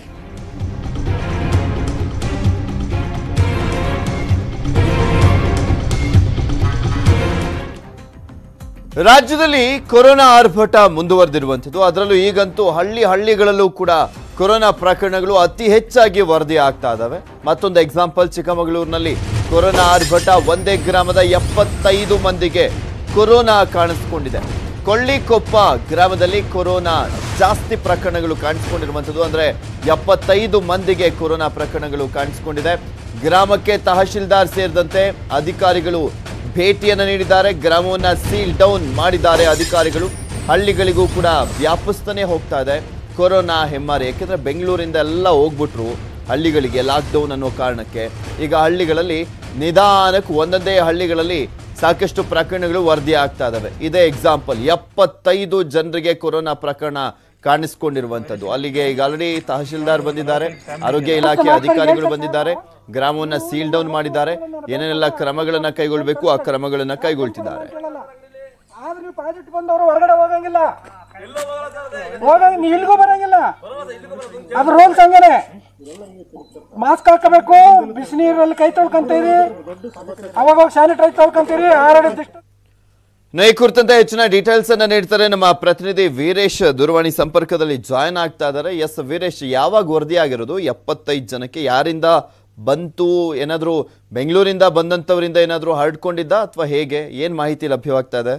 ರಾಜ್ಯದಲ್ಲಿ ಕೊರೋನಾ ಆರ್ಭಟ ಮುಂದುವರೆದಿರುವಂಥದ್ದು ಅದರಲ್ಲೂ ಈಗಂತೂ ಹಳ್ಳಿ ಹಳ್ಳಿಗಳಲ್ಲೂ ಕೂಡ ಕೊರೋನಾ ಪ್ರಕರಣಗಳು ಅತಿ ಹೆಚ್ಚಾಗಿ ವರದಿ ಆಗ್ತಾ ಇದ್ದಾವೆ ಮತ್ತೊಂದು ಎಕ್ಸಾಂಪಲ್ ಚಿಕ್ಕಮಗಳೂರಿನಲ್ಲಿ ಕೊರೋನಾ ಆರ್ಭಟ ಒಂದೇ ಗ್ರಾಮದ ಎಪ್ಪತ್ತೈದು ಮಂದಿಗೆ ಕೊರೋನಾ ಕಾಣಿಸ್ಕೊಂಡಿದೆ ಕೊಳ್ಳಿಕೊಪ್ಪ ಗ್ರಾಮದಲ್ಲಿ ಕೊರೋನಾ ಜಾಸ್ತಿ ಪ್ರಕರಣಗಳು ಕಾಣಿಸ್ಕೊಂಡಿರುವಂಥದ್ದು ಅಂದ್ರೆ ಎಪ್ಪತ್ತೈದು ಮಂದಿಗೆ ಕೊರೋನಾ ಪ್ರಕರಣಗಳು ಕಾಣಿಸ್ಕೊಂಡಿದೆ ಗ್ರಾಮಕ್ಕೆ ತಹಶೀಲ್ದಾರ್ ಸೇರಿದಂತೆ ಅಧಿಕಾರಿಗಳು ಭೇಟಿಯನ್ನು ನೀಡಿದ್ದಾರೆ ಗ್ರಾಮವನ್ನ ಸೀಲ್ ಡೌನ್ ಮಾಡಿದ್ದಾರೆ ಅಧಿಕಾರಿಗಳು ಹಳ್ಳಿಗಳಿಗೂ ಕೂಡ ವ್ಯಾಪಿಸ್ತಾನೆ ಹೋಗ್ತಾ ಇದೆ ಕೊರೋನಾ ಹೆಮ್ಮಾರಿ ಯಾಕೆಂದ್ರೆ ಬೆಂಗಳೂರಿಂದ ಎಲ್ಲ ಹೋಗ್ಬಿಟ್ರು ಹಳ್ಳಿಗಳಿಗೆ ಲಾಕ್ಡೌನ್ ಅನ್ನೋ ಕಾರಣಕ್ಕೆ ಈಗ ಹಳ್ಳಿಗಳಲ್ಲಿ ನಿಧಾನಕ್ಕೆ ಒಂದೊಂದೇ ಹಳ್ಳಿಗಳಲ್ಲಿ ಸಾಕಷ್ಟು ಪ್ರಕರಣಗಳು ವರದಿ ಆಗ್ತಾ ಇದಾವೆ ಇದೇ ಎಕ್ಸಾಂಪಲ್ ಎಪ್ಪತ್ತೈದು ಜನರಿಗೆ ಕೊರೋನಾ ಪ್ರಕರಣ ಕಾಣಿಸ್ಕೊಂಡಿರುವಂತದ್ದು ಅಲ್ಲಿಗೆ ಈಗ ಆಲ್ರೆಡಿ ತಹಶೀಲ್ದಾರ್ ಬಂದಿದ್ದಾರೆ ಆರೋಗ್ಯ ಇಲಾಖೆ ಅಧಿಕಾರಿಗಳು ಬಂದಿದ್ದಾರೆ ಗ್ರಾಮವನ್ನ ಸೀಲ್ ಡೌನ್ ಮಾಡಿದ್ದಾರೆ ಏನೇನೆಲ್ಲ ಕ್ರಮಗಳನ್ನ ಕೈಗೊಳ್ಬೇಕು ಆ ಕ್ರಮಗಳನ್ನ ಕೈಗೊಳ್ತಿದ್ದಾರೆ ಆದ್ರೆ ನೀವು ಪಾಸಿಟಿವ್ ಬಂದವರು ಹೊರಗಡೆ ಹೋಗಂಗಿಲ್ಲ ಹೋಗಂಗ ನೀವು ಇಲ್ಗೂ ಬರಂಗಿಲ್ಲ ಅದು ರೂಲ್ಸ್ ಹಂಗೇನೆ ಮಾಸ್ಕ್ ಹಾಕಬೇಕು ಬಿಸಿನೀರಲ್ಲಿ ಕೈ ತೊಳ್ಕೊಂತೀರಿ ಅವಾಗ ಹೋಗಿ ಸ್ಯಾನಿಟೈಸ್ ತೊಳ್ಕೊಂತೀರಿ ಆರೋಗ್ಯ ದೃಷ್ಟಿ ಇನ್ನು ಈ ಕುರಿತಂತೆ ಹೆಚ್ಚಿನ ಡೀಟೇಲ್ಸ್ ಅನ್ನ ನೀಡ್ತಾರೆ ನಮ್ಮ ಪ್ರತಿನಿಧಿ ವೀರೇಶ್ ದೂರವಾಣಿ ಸಂಪರ್ಕದಲ್ಲಿ ಜಾಯ್ನ್ ಆಗ್ತಾ ಇದ್ದಾರೆ ಎಸ್ ವೀರೇಶ್ ಯಾವಾಗ ವರದಿ ಆಗಿರೋದು ಎಪ್ಪತ್ತೈದು ಜನಕ್ಕೆ ಯಾರಿಂದ ಬಂತು ಏನಾದರೂ ಬೆಂಗಳೂರಿಂದ ಬಂದಂತವರಿಂದ ಏನಾದರೂ ಹರಡ್ಕೊಂಡಿದ್ದ ಅಥವಾ ಹೇಗೆ ಏನ್ ಮಾಹಿತಿ ಲಭ್ಯವಾಗ್ತಾ ಇದೆ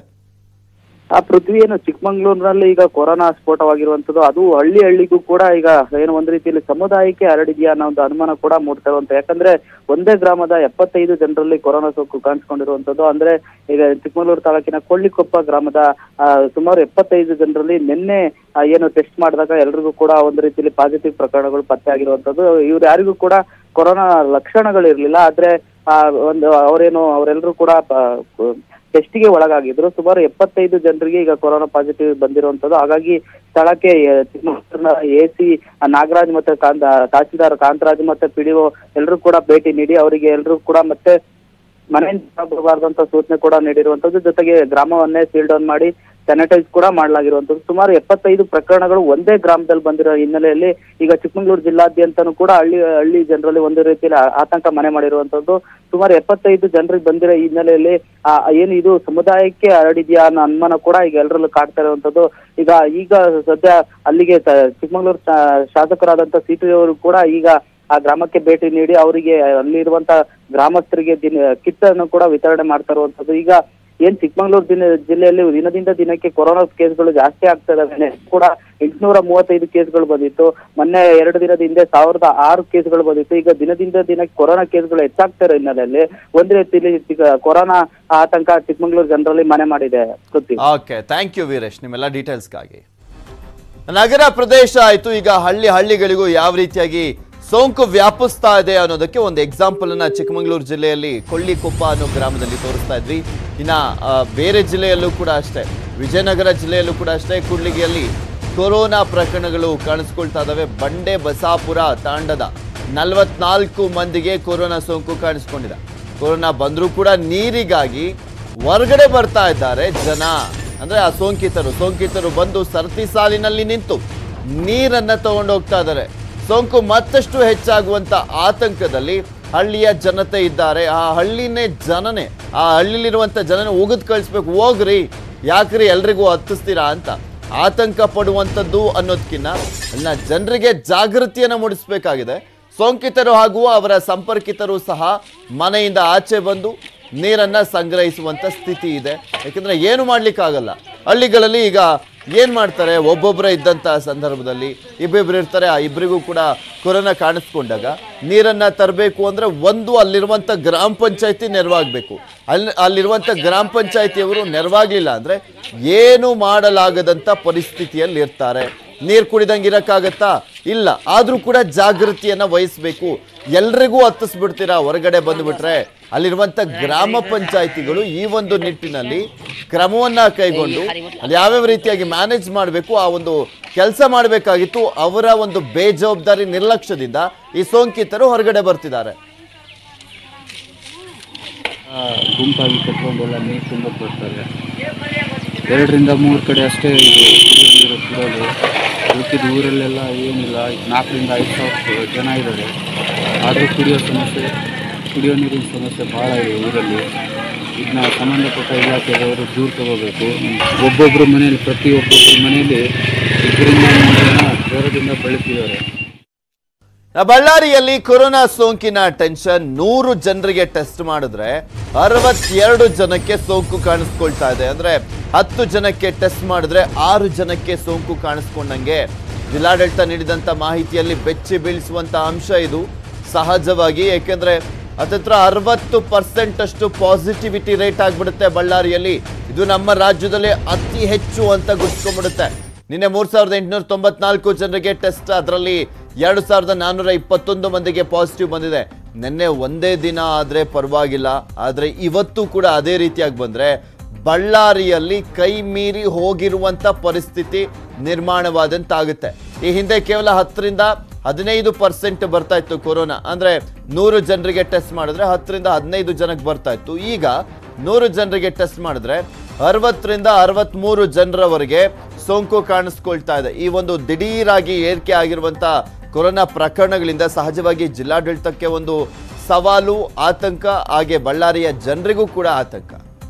ಆ ಪೃಥ್ವಿ ಏನು ಚಿಕ್ಕಮಂಗ್ಳೂರಿನಲ್ಲಿ ಈಗ ಕೊರೋನಾ ಸ್ಫೋಟವಾಗಿರುವಂತದ್ದು ಅದು ಹಳ್ಳಿ ಹಳ್ಳಿಗೂ ಕೂಡ ಈಗ ಏನು ಒಂದ್ ರೀತಿಯಲ್ಲಿ ಸಮುದಾಯಕ್ಕೆ ಹರಡಿದೆಯಾ ಅನ್ನೋ ಒಂದು ಅನುಮಾನ ಕೂಡ ಮೂಡ್ತಾ ಇರುವಂತ ಯಾಕಂದ್ರೆ ಒಂದೇ ಗ್ರಾಮದ ಎಪ್ಪತ್ತೈದು ಜನರಲ್ಲಿ ಕೊರೋನಾ ಸೋಂಕು ಕಾಣಿಸ್ಕೊಂಡಿರುವಂತದ್ದು ಅಂದ್ರೆ ಈಗ ಚಿಕ್ಕಮಗಳೂರು ತಾಲೂಕಿನ ಕೊಳ್ಳಿಕೊಪ್ಪ ಗ್ರಾಮದ ಆ, ಸುಮಾರು ಎಪ್ಪತ್ತೈದು ಜನರಲ್ಲಿ ನಿನ್ನೆ ಆ, ಏನು ಟೆಸ್ಟ್ ಮಾಡಿದಾಗ ಎಲ್ರಿಗೂ ಕೂಡ ಒಂದು ರೀತಿಯಲ್ಲಿ ಪಾಸಿಟಿವ್ ಪ್ರಕರಣಗಳು ಪತ್ತೆ ಆಗಿರುವಂತದ್ದು ಇವ್ರು ಯಾರಿಗೂ ಕೂಡ ಕೊರೋನಾ ಲಕ್ಷಣಗಳು ಇರ್ಲಿಲ್ಲ ಆದ್ರೆ ಆ ಒಂದು ಅವರೇನು ಅವರೆಲ್ಲರೂ ಕೂಡ ಪ- ಟೆಸ್ಟಿಗೆ ಒಳಗಾಗಿದ್ರು ಸುಮಾರು ಎಪ್ಪತ್ತೈದು ಜನರಿಗೆ ಈಗ ಕೊರೋನಾ ಪಾಸಿಟಿವ್ ಬಂದಿರುವಂತದ್ದು ಹಾಗಾಗಿ ಸ್ಥಳಕ್ಕೆ ಚಿಕ್ಕಮಗಳೂರಿನ ಎ ಸಿ ನಾಗರಾಜ್ ಮತ್ತೆ ಕಾಂತ ತಹಸೀಲ್ದಾರ್ ಕಾಂತರಾಜ್ ಮತ್ತೆ ಪಿಡಿಒ ಎಲ್ಲರೂ ಕೂಡ ಭೇಟಿ ನೀಡಿ ಅವರಿಗೆ ಎಲ್ಲರೂ ಕೂಡ ಮತ್ತೆ ಮನೆಯಿಂದ ಬರಬಾರ್ದು ಅಂತ ಸೂಚನೆ ಕೂಡ ನೀಡಿರುವಂತದ್ದು ಜೊತೆಗೆ ಗ್ರಾಮವನ್ನೇ ಸೀಲ್ ಡೌನ್ ಮಾಡಿ ಸ್ಯಾನಿಟೈಸ್ ಕೂಡ ಮಾಡಲಾಗಿರುವಂತದ್ದು ಸುಮಾರು ಎಪ್ಪತ್ತೈದು ಪ್ರಕರಣಗಳು ಒಂದೇ ಗ್ರಾಮದಲ್ಲಿ ಬಂದಿರೋ ಹಿನ್ನೆಲೆಯಲ್ಲಿ ಈಗ ಚಿಕ್ಕಮಗಳೂರು ಜಿಲ್ಲಾದ್ಯಂತನೂ ಕೂಡ ಹಳ್ಳಿ ಹಳ್ಳಿ ಜನರಲ್ಲಿ ಒಂದು ರೀತಿಯಲ್ಲಿ ಆ- ಆತಂಕ ಮನೆ ಮಾಡಿರುವಂತದ್ದು ಸುಮಾರು ಎಪ್ಪತ್ತೈದು ಜನರಿಗೆ ಬಂದಿರೋ ಹಿನ್ನೆಲೆಯಲ್ಲಿ ಆ ಏನು ಇದು ಸಮುದಾಯಕ್ಕೆ ಹರಡಿದ್ಯಾ ಅನ್ನೋ ಅನುಮಾನ ಕೂಡ ಈಗ ಎಲ್ಲರಲ್ಲೂ ಕಾಡ್ತಾ ಇರುವಂತದ್ದು ಈಗ ಈಗ ಸದ್ಯ ಅಲ್ಲಿಗೆ ತ- ಚಿಕ್ಕಮಗಳೂರು ಶಾ- ಶಾಸಕರಾದಂತ ಸಿ ಅವರು ಕೂಡ ಈಗ ಆ ಗ್ರಾಮಕ್ಕೆ ಭೇಟಿ ನೀಡಿ ಅವರಿಗೆ ಅಲ್ಲಿರುವಂತ ಗ್ರಾಮಸ್ಥರಿಗೆ ದಿನ ಕಿಟ್ ಅನ್ನು ಕೂಡ ವಿತರಣೆ ಮಾಡ್ತಾ ಇರುವಂತದ್ದು ಈಗ ಏನ್ ಚಿಕ್ಕಮಗಳೂರು ದಿನ ಜಿಲ್ಲೆಯಲ್ಲಿ ದಿನದಿಂದ ದಿನಕ್ಕೆ ಕೊರೋನಾ ಕೇಸ್ಗಳು ಜಾಸ್ತಿ ಆಗ್ತಾ ಇದಾವೆ ನೆನ್ನೆ ಕೂಡ ಎಂಟುನೂರ ಮೂವತ್ತೈದು ಕೇಸ್ಗಳು ಬಂದಿತ್ತು ಮೊನ್ನೆ ಎರಡು ದಿನದ ಹಿಂದೆ ಸಾವಿರದ ಆರು ಕೇಸ್ಗಳು ಬಂದಿತ್ತು ಈಗ ದಿನದಿಂದ ದಿನಕ್ಕೆ ಕೊರೋನಾ ಕೇಸ್ಗಳು ಹೆಚ್ಚಾಗ್ತಾ ಇರೋ ಹಿನ್ನೆಲೆಯಲ್ಲಿ ಒಂದ್ ರೀತಿಯಲ್ಲಿ ಚಿಕ್ಕ- ಕೊರೋನಾ ಆತಂಕ ಚಿಕ್ಕಮಗಳೂರು ಜನರಲ್ಲಿ ಮನೆ ಮಾಡಿದೆ Prithvi okay thank you Veeresh ನಿಮ್ಮೆಲ್ಲ ಡೀಟೇಲ್ಸ್ಗಾಗಿ ನಗರ ಪ್ರದೇಶ ಆಯ್ತು ಈಗ ಹಳ್ಳಿ ಹಳ್ಳಿಗಳಿಗೂ ಯಾವ ರೀತಿಯಾಗಿ ಸೋಂಕು ವ್ಯಾಪಿಸ್ತಾ ಇದೆ ಅನ್ನೋದಕ್ಕೆ ಒಂದು ಎಕ್ಸಾಂಪಲ್ ಅನ್ನ ಚಿಕ್ಕಮಗಳೂರು ಜಿಲ್ಲೆಯಲ್ಲಿ ಕೊಳ್ಳಿಕೊಪ್ಪ ಅನ್ನೋ ಗ್ರಾಮದಲ್ಲಿ ತೋರಿಸ್ತಾ ಇದ್ವಿ ಇನ್ನ ಆ, ಬೇರೆ ಜಿಲ್ಲೆಯಲ್ಲೂ ಕೂಡ ಅಷ್ಟೇ ವಿಜಯನಗರ ಜಿಲ್ಲೆಯಲ್ಲೂ ಕೂಡ ಅಷ್ಟೇ ಕೂಡ್ಲಿಗಿಯಲ್ಲಿ ಕೊರೋನಾ ಪ್ರಕರಣಗಳು ಕಾಣಿಸ್ಕೊಳ್ತಾ ಇದಾವೆ ಬಂಡೆ ಬಸಾಪುರ ತಾಂಡದ ನಲವತ್ನಾಲ್ಕು ಮಂದಿಗೆ ಕೊರೋನಾ ಸೋಂಕು ಕಾಣಿಸ್ಕೊಂಡಿದೆ ಕೊರೋನಾ ಬಂದರೂ ಕೂಡ ನೀರಿಗಾಗಿ ಹೊರಗಡೆ ಬರ್ತಾ ಇದ್ದಾರೆ ಜನ ಅಂದ್ರೆ ಆ ಸೋಂಕಿತರು ಸೋಂಕಿತರು ಬಂದು ಸರತಿ ಸಾಲಿನಲ್ಲಿ ನಿಂತು ನೀರನ್ನ ತಗೊಂಡು ಹೋಗ್ತಾ ಇದ್ದಾರೆ ಸೋಂಕು ಮತ್ತಷ್ಟು ಹೆಚ್ಚಾಗುವಂತ ಆತಂಕದಲ್ಲಿ ಹಳ್ಳಿಯ ಜನತೆ ಇದ್ದಾರೆ ಆ ಹಳ್ಳಿನೇ ಜನನೇ ಆ ಹಳ್ಳಿಲಿರುವಂತ ಜನನೇ ಒಗದ್ ಕಳಿಸ್ಬೇಕು ಹೋಗ್ರಿ ಯಾಕ್ರಿ ಎಲ್ರಿಗೂ ಹತ್ತಿಸ್ತೀರಾ ಅಂತ ಆತಂಕ ಪಡುವಂಥದ್ದು ಅನ್ನೋದಕ್ಕಿಂತ ಅಲ್ಲ ಜನರಿಗೆ ಜಾಗೃತಿಯನ್ನು ಮೂಡಿಸಬೇಕಾಗಿದೆ ಸೋಂಕಿತರು ಹಾಗೂ ಅವರ ಸಂಪರ್ಕಿತರು ಸಹ ಮನೆಯಿಂದ ಆಚೆ ಬಂದು ನೀರನ್ನ ಸಂಗ್ರಹಿಸುವಂತ ಸ್ಥಿತಿ ಇದೆ ಯಾಕಂದ್ರೆ ಏನು ಮಾಡ್ಲಿಕ್ಕಾಗಲ್ಲ ಹಳ್ಳಿಗಳಲ್ಲಿ ಈಗ ಏನ್ ಮಾಡ್ತಾರೆ ಒಬ್ಬೊಬ್ಬರೇ ಇದ್ದಂತ ಸಂದರ್ಭದಲ್ಲಿ ಇಬ್ಬಿಬ್ರು ಇರ್ತಾರೆ ಆ ಇಬ್ಬರಿಗೂ ಕೂಡ ಕೊರೋನಾ ಕಾಣಿಸ್ಕೊಂಡಾಗ ನೀರನ್ನ ತರಬೇಕು ಅಂದ್ರೆ ಒಂದು ಅಲ್ಲಿರುವಂತ ಗ್ರಾಮ ಪಂಚಾಯತಿ ನೆರವಾಗಬೇಕು ಅಲ್ಲಿ ಅಲ್ಲಿರುವಂತ ಗ್ರಾಮ ಪಂಚಾಯತಿಯವರು ನೆರವಾಗ್ಲಿಲ್ಲ ಅಂದ್ರೆ ಏನು ಮಾಡಲಾಗದಂತ ಪರಿಸ್ಥಿತಿಯಲ್ಲಿ ಇರ್ತಾರೆ ನೀರು ಕುಡಿದಂಗೆ ಇರಕ್ಕಾಗತ್ತಾ ಇಲ್ಲ ಆದ್ರೂ ಕೂಡ ಜಾಗೃತಿಯನ್ನ ವಹಿಸ್ಬೇಕು ಎಲ್ರಿಗೂ ಹತ್ತಿಸ್ಬಿಡ್ತೀರಾ ಹೊರಗಡೆ ಬಂದ್ಬಿಟ್ರೆ ಅಲ್ಲಿರುವಂತ ಗ್ರಾಮ ಪಂಚಾಯತಿಗಳು ಈ ಒಂದು ನಿಟ್ಟಿನಲ್ಲಿ ಕ್ರಮವನ್ನ ಕೈಗೊಂಡು ಅಲ್ಲಿ ಯಾವ್ಯಾವ ರೀತಿಯಾಗಿ ಮ್ಯಾನೇಜ್ ಮಾಡಬೇಕು ಆ ಒಂದು ಕೆಲಸ ಮಾಡಬೇಕಾಗಿತ್ತು ಅವರ ಒಂದು ಬೇಜವಾಬ್ದಾರಿ ನಿರ್ಲಕ್ಷ್ಯದಿಂದ ಈ ಸೋಂಕಿತರು ಹೊರಗಡೆ ಬರ್ತಿದ್ದಾರೆ ಆ, ಗುಂಪಾಗಿ ಕಟ್ಕೊಂಡೆಲ್ಲ ನೀರು ತುಂಬಕ್ಕೆ ಬರ್ತಾರೆ ಎರಡರಿಂದ ಮೂರು ಕಡೆ ಅಷ್ಟೇ ಇದು ಕುಡಿಯೋ ನೀರು ಕೊಡೋದು ಉಳಿದ ಊರಲ್ಲೆಲ್ಲ ಏನಿಲ್ಲ ನಾಲ್ಕರಿಂದ ಐದು ಸಾವಿರ ಜನ ಇದ್ದಾರೆ ಆದರೂ ಕುಡಿಯೋ ಸಮಸ್ಯೆ ಕುಡಿಯೋ ನೀರಿನ ಸಮಸ್ಯೆ ಭಾಳ ಇದೆ ಊರಲ್ಲಿ ಇದನ್ನ ಸಂಬಂಧಪಟ್ಟ ಇಲಾಖೆದವರು ದೂರ ತಗೋಬೇಕು ಒಬ್ಬೊಬ್ಬರ ಮನೆಯಲ್ಲಿ ಪ್ರತಿ ಒಬ್ಬೊಬ್ಬರ ಮನೆಯಲ್ಲಿ ಇಬ್ಬರಿಂದ ಮೂರು ಜನ ಜ್ವರದಿಂದ ಬಳಲ್ತಿದ್ದಾರೆ ಆ ಬಳ್ಳಾರಿಯಲ್ಲಿ ಕೊರೋನಾ ಸೋಂಕಿನ ಟೆನ್ಷನ್ ನೂರು ಜನರಿಗೆ ಟೆಸ್ಟ್ ಮಾಡಿದ್ರೆ ಅರವತ್ತೆರಡು ಜನಕ್ಕೆ ಸೋಂಕು ಕಾಣಿಸ್ಕೊಳ್ತಾ ಇದೆ ಅಂದ್ರೆ ಹತ್ತು ಜನಕ್ಕೆ ಟೆಸ್ಟ್ ಮಾಡಿದ್ರೆ ಆರು ಜನಕ್ಕೆ ಸೋಂಕು ಕಾಣಿಸ್ಕೊಂಡಂಗೆ ಜಿಲ್ಲಾಡಳಿತ ನೀಡಿದಂತ ಮಾಹಿತಿಯಲ್ಲಿ ಬೆಚ್ಚಿ ಬೀಳಿಸುವಂತ ಅಂಶ ಇದು ಸಹಜವಾಗಿ ಏಕೆಂದ್ರೆ ಹತ್ತತ್ರ ಅರವತ್ತು ಪರ್ಸೆಂಟ್ ಅಷ್ಟು ಪಾಸಿಟಿವಿಟಿ ರೇಟ್ ಆಗ್ಬಿಡುತ್ತೆ ಬಳ್ಳಾರಿಯಲ್ಲಿ ಇದು ನಮ್ಮ ರಾಜ್ಯದಲ್ಲಿ ಅತಿ ಹೆಚ್ಚು ಅಂತ ಗುರ್ಸ್ಕೊಂಡ್ಬಿಡುತ್ತೆ ನಿನ್ನೆ ಮೂರ್ ಸಾವಿರದ ಎಂಟುನೂರ ತೊಂಬತ್ನಾಲ್ಕು ಜನರಿಗೆ ಟೆಸ್ಟ್ ಅದರಲ್ಲಿ ಎರಡು ಸಾವಿರದ ನಾನ್ನೂರ ಇಪ್ಪತ್ತೊಂದು ಮಂದಿಗೆ ಪಾಸಿಟಿವ್ ಬಂದಿದೆ ನಿನ್ನೆ ಒಂದೇ ದಿನ ಆದ್ರೆ ಪರವಾಗಿಲ್ಲ ಆದ್ರೆ ಇವತ್ತು ಕೂಡ ಅದೇ ರೀತಿಯಾಗಿ ಬಂದ್ರೆ ಬಳ್ಳಾರಿಯಲ್ಲಿ ಕೈ ಮೀರಿ ಹೋಗಿರುವಂತ ಪರಿಸ್ಥಿತಿ ನಿರ್ಮಾಣವಾದಂತಾಗುತ್ತೆ ಈ ಹಿಂದೆ ಕೇವಲ ಹತ್ತರಿಂದ ಹದಿನೈದು ಪರ್ಸೆಂಟ್ ಬರ್ತಾ ಇತ್ತು ಕೊರೋನಾ ಅಂದ್ರೆ ನೂರು ಜನರಿಗೆ ಟೆಸ್ಟ್ ಮಾಡಿದ್ರೆ ಹತ್ತರಿಂದ ಹದಿನೈದು ಜನಕ್ಕೆ ಬರ್ತಾ ಇತ್ತು ಈಗ ನೂರು ಜನರಿಗೆ ಟೆಸ್ಟ್ ಮಾಡಿದ್ರೆ ಅರವತ್ತರಿಂದ ಅರವತ್ಮೂರು ಜನರವರೆಗೆ ಸೋಂಕು ಕಾಣಿಸ್ಕೊಳ್ತಾ ಇದೆ ಈ ಒಂದು ದಿಢೀರಾಗಿ ಏರಿಕೆ ಆಗಿರುವಂತ ಕೊರೋನಾ ಪ್ರಕರಣಗಳಿಂದ ಸಹಜವಾಗಿ ಜಿಲ್ಲಾಡಳಿತಕ್ಕೆ ಒಂದು ಸವಾಲು ಆತಂಕ ಹಾಗೆ ಬಳ್ಳಾರಿಯ ಜನರಿಗೂ ಕೂಡ ಆತಂಕ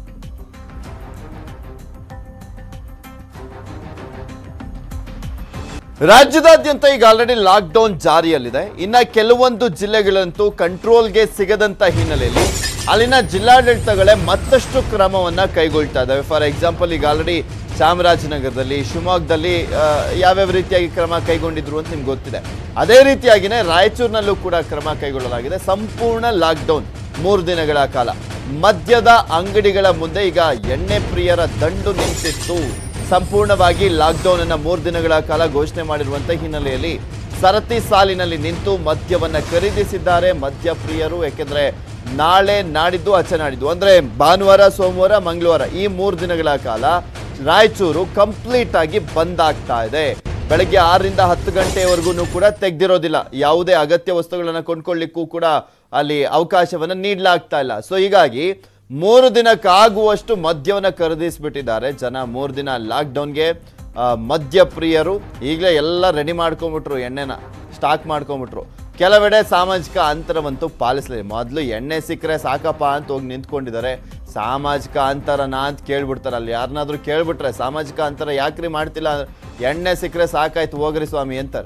ರಾಜ್ಯದಾದ್ಯಂತ ಈಗ ಆಲ್ರೆಡಿ ಲಾಕ್ಡೌನ್ ಜಾರಿಯಲ್ಲಿದೆ ಇನ್ನ ಕೆಲವೊಂದು ಜಿಲ್ಲೆಗಳಂತೂ ಕಂಟ್ರೋಲ್ಗೆ ಸಿಗದಂತ ಹಿನ್ನೆಲೆಯಲ್ಲಿ ಅಲ್ಲಿನ ಜಿಲ್ಲಾಡಳಿತಗಳೇ ಮತ್ತಷ್ಟು ಕ್ರಮವನ್ನ ಕೈಗೊಳ್ತಾ ಇದ್ದಾವೆ ಫಾರ್ ಎಕ್ಸಾಂಪಲ್ ಈಗ ಆಲ್ರೆಡಿ ಚಾಮರಾಜನಗರದಲ್ಲಿ ಶಿವಮೊಗ್ಗದಲ್ಲಿ ಆ, ಯಾವ್ಯಾವ ರೀತಿಯಾಗಿ ಕ್ರಮ ಕೈಗೊಂಡಿದ್ರು ಅಂತ ನಿಮ್ಗೆ ಗೊತ್ತಿದೆ ಅದೇ ರೀತಿಯಾಗಿನೇ ರಾಯಚೂರಿನಲ್ಲೂ ಕೂಡ ಕ್ರಮ ಕೈಗೊಳ್ಳಲಾಗಿದೆ ಸಂಪೂರ್ಣ ಲಾಕ್ಡೌನ್ ಮೂರು ದಿನಗಳ ಕಾಲ ಮದ್ಯದ ಅಂಗಡಿಗಳ ಮುಂದೆ ಈಗ ಎಣ್ಣೆ ಪ್ರಿಯರ ದಂಡು ನಿಂತಿತ್ತು ಸಂಪೂರ್ಣವಾಗಿ ಲಾಕ್ಡೌನ್ ಅನ್ನ ಮೂರು ದಿನಗಳ ಕಾಲ ಘೋಷಣೆ ಮಾಡಿರುವಂತ ಹಿನ್ನೆಲೆಯಲ್ಲಿ ಸರತಿ ಸಾಲಿನಲ್ಲಿ ನಿಂತು ಮದ್ಯವನ್ನ ಖರೀದಿಸಿದ್ದಾರೆ ಮದ್ಯ ಪ್ರಿಯರು ಯಾಕೆಂದ್ರೆ ನಾಳೆ ನಾಡಿದ್ದು ಅಚ್ಚೆ ನಾಡಿದ್ದು ಅಂದ್ರೆ ಭಾನುವಾರ ಸೋಮವಾರ ಮಂಗಳವಾರ ಈ ಮೂರು ದಿನಗಳ ಕಾಲ ರಾಯಚೂರು ಕಂಪ್ಲೀಟ್ ಆಗಿ ಬಂದ್ ಆಗ್ತಾ ಇದೆ ಬೆಳಗ್ಗೆ ಆರರಿಂದ ಹತ್ತು ಗಂಟೆವರೆಗೂ ಕೂಡ ತೆಗ್ದಿರೋದಿಲ್ಲ ಯಾವುದೇ ಅಗತ್ಯ ವಸ್ತುಗಳನ್ನ ಕೊಂಡ್ಕೊಳ್ಳಿಕ್ಕೂ ಕೂಡ ಅಲ್ಲಿ ಅವಕಾಶವನ್ನ ನೀಡಲಾಗ್ತಾ ಇಲ್ಲ ಸೊ ಹೀಗಾಗಿ ಮೂರು ದಿನಕ್ಕಾಗುವಷ್ಟು ಮದ್ಯವನ್ನ ಖರೀದಿಸ್ಬಿಟ್ಟಿದ್ದಾರೆ ಜನ ಮೂರು ದಿನ ಲಾಕ್ಡೌನ್ಗೆ ಮದ್ಯ ಪ್ರಿಯರು ಈಗಲೇ ಎಲ್ಲ ರೆಡಿ ಮಾಡ್ಕೊಂಬಿಟ್ರು ಎಣ್ಣೆನ ಸ್ಟಾಕ್ ಮಾಡ್ಕೊಂಬಿಟ್ರು ಕೆಲವೆಡೆ ಸಾಮಾಜಿಕ ಅಂತರವಂತೂ ಪಾಲಿಸಲಿ ಮೊದಲು ಎಣ್ಣೆ ಸಿಕ್ಕರೆ ಸಾಕಪ್ಪ ಅಂತ ಹೋಗಿ ನಿಂತ್ಕೊಂಡಿದ್ದಾರೆ ಸಾಮಾಜಿಕ ಅಂತರನ ಅಂತ ಕೇಳ್ಬಿಡ್ತಾರೆ ಅಲ್ಲಿ ಯಾರನ್ನಾದ್ರೂ ಕೇಳ್ಬಿಟ್ರೆ ಸಾಮಾಜಿಕ ಅಂತರ ಯಾಕ್ರಿ ಮಾಡ್ತಿಲ್ಲ ಅಂದ್ರೆ ಎಣ್ಣೆ ಸಿಕ್ಕರೆ ಸಾಕಾಯ್ತು ಹೋಗ್ರಿ ಸ್ವಾಮಿ ಅಂತಾರೆ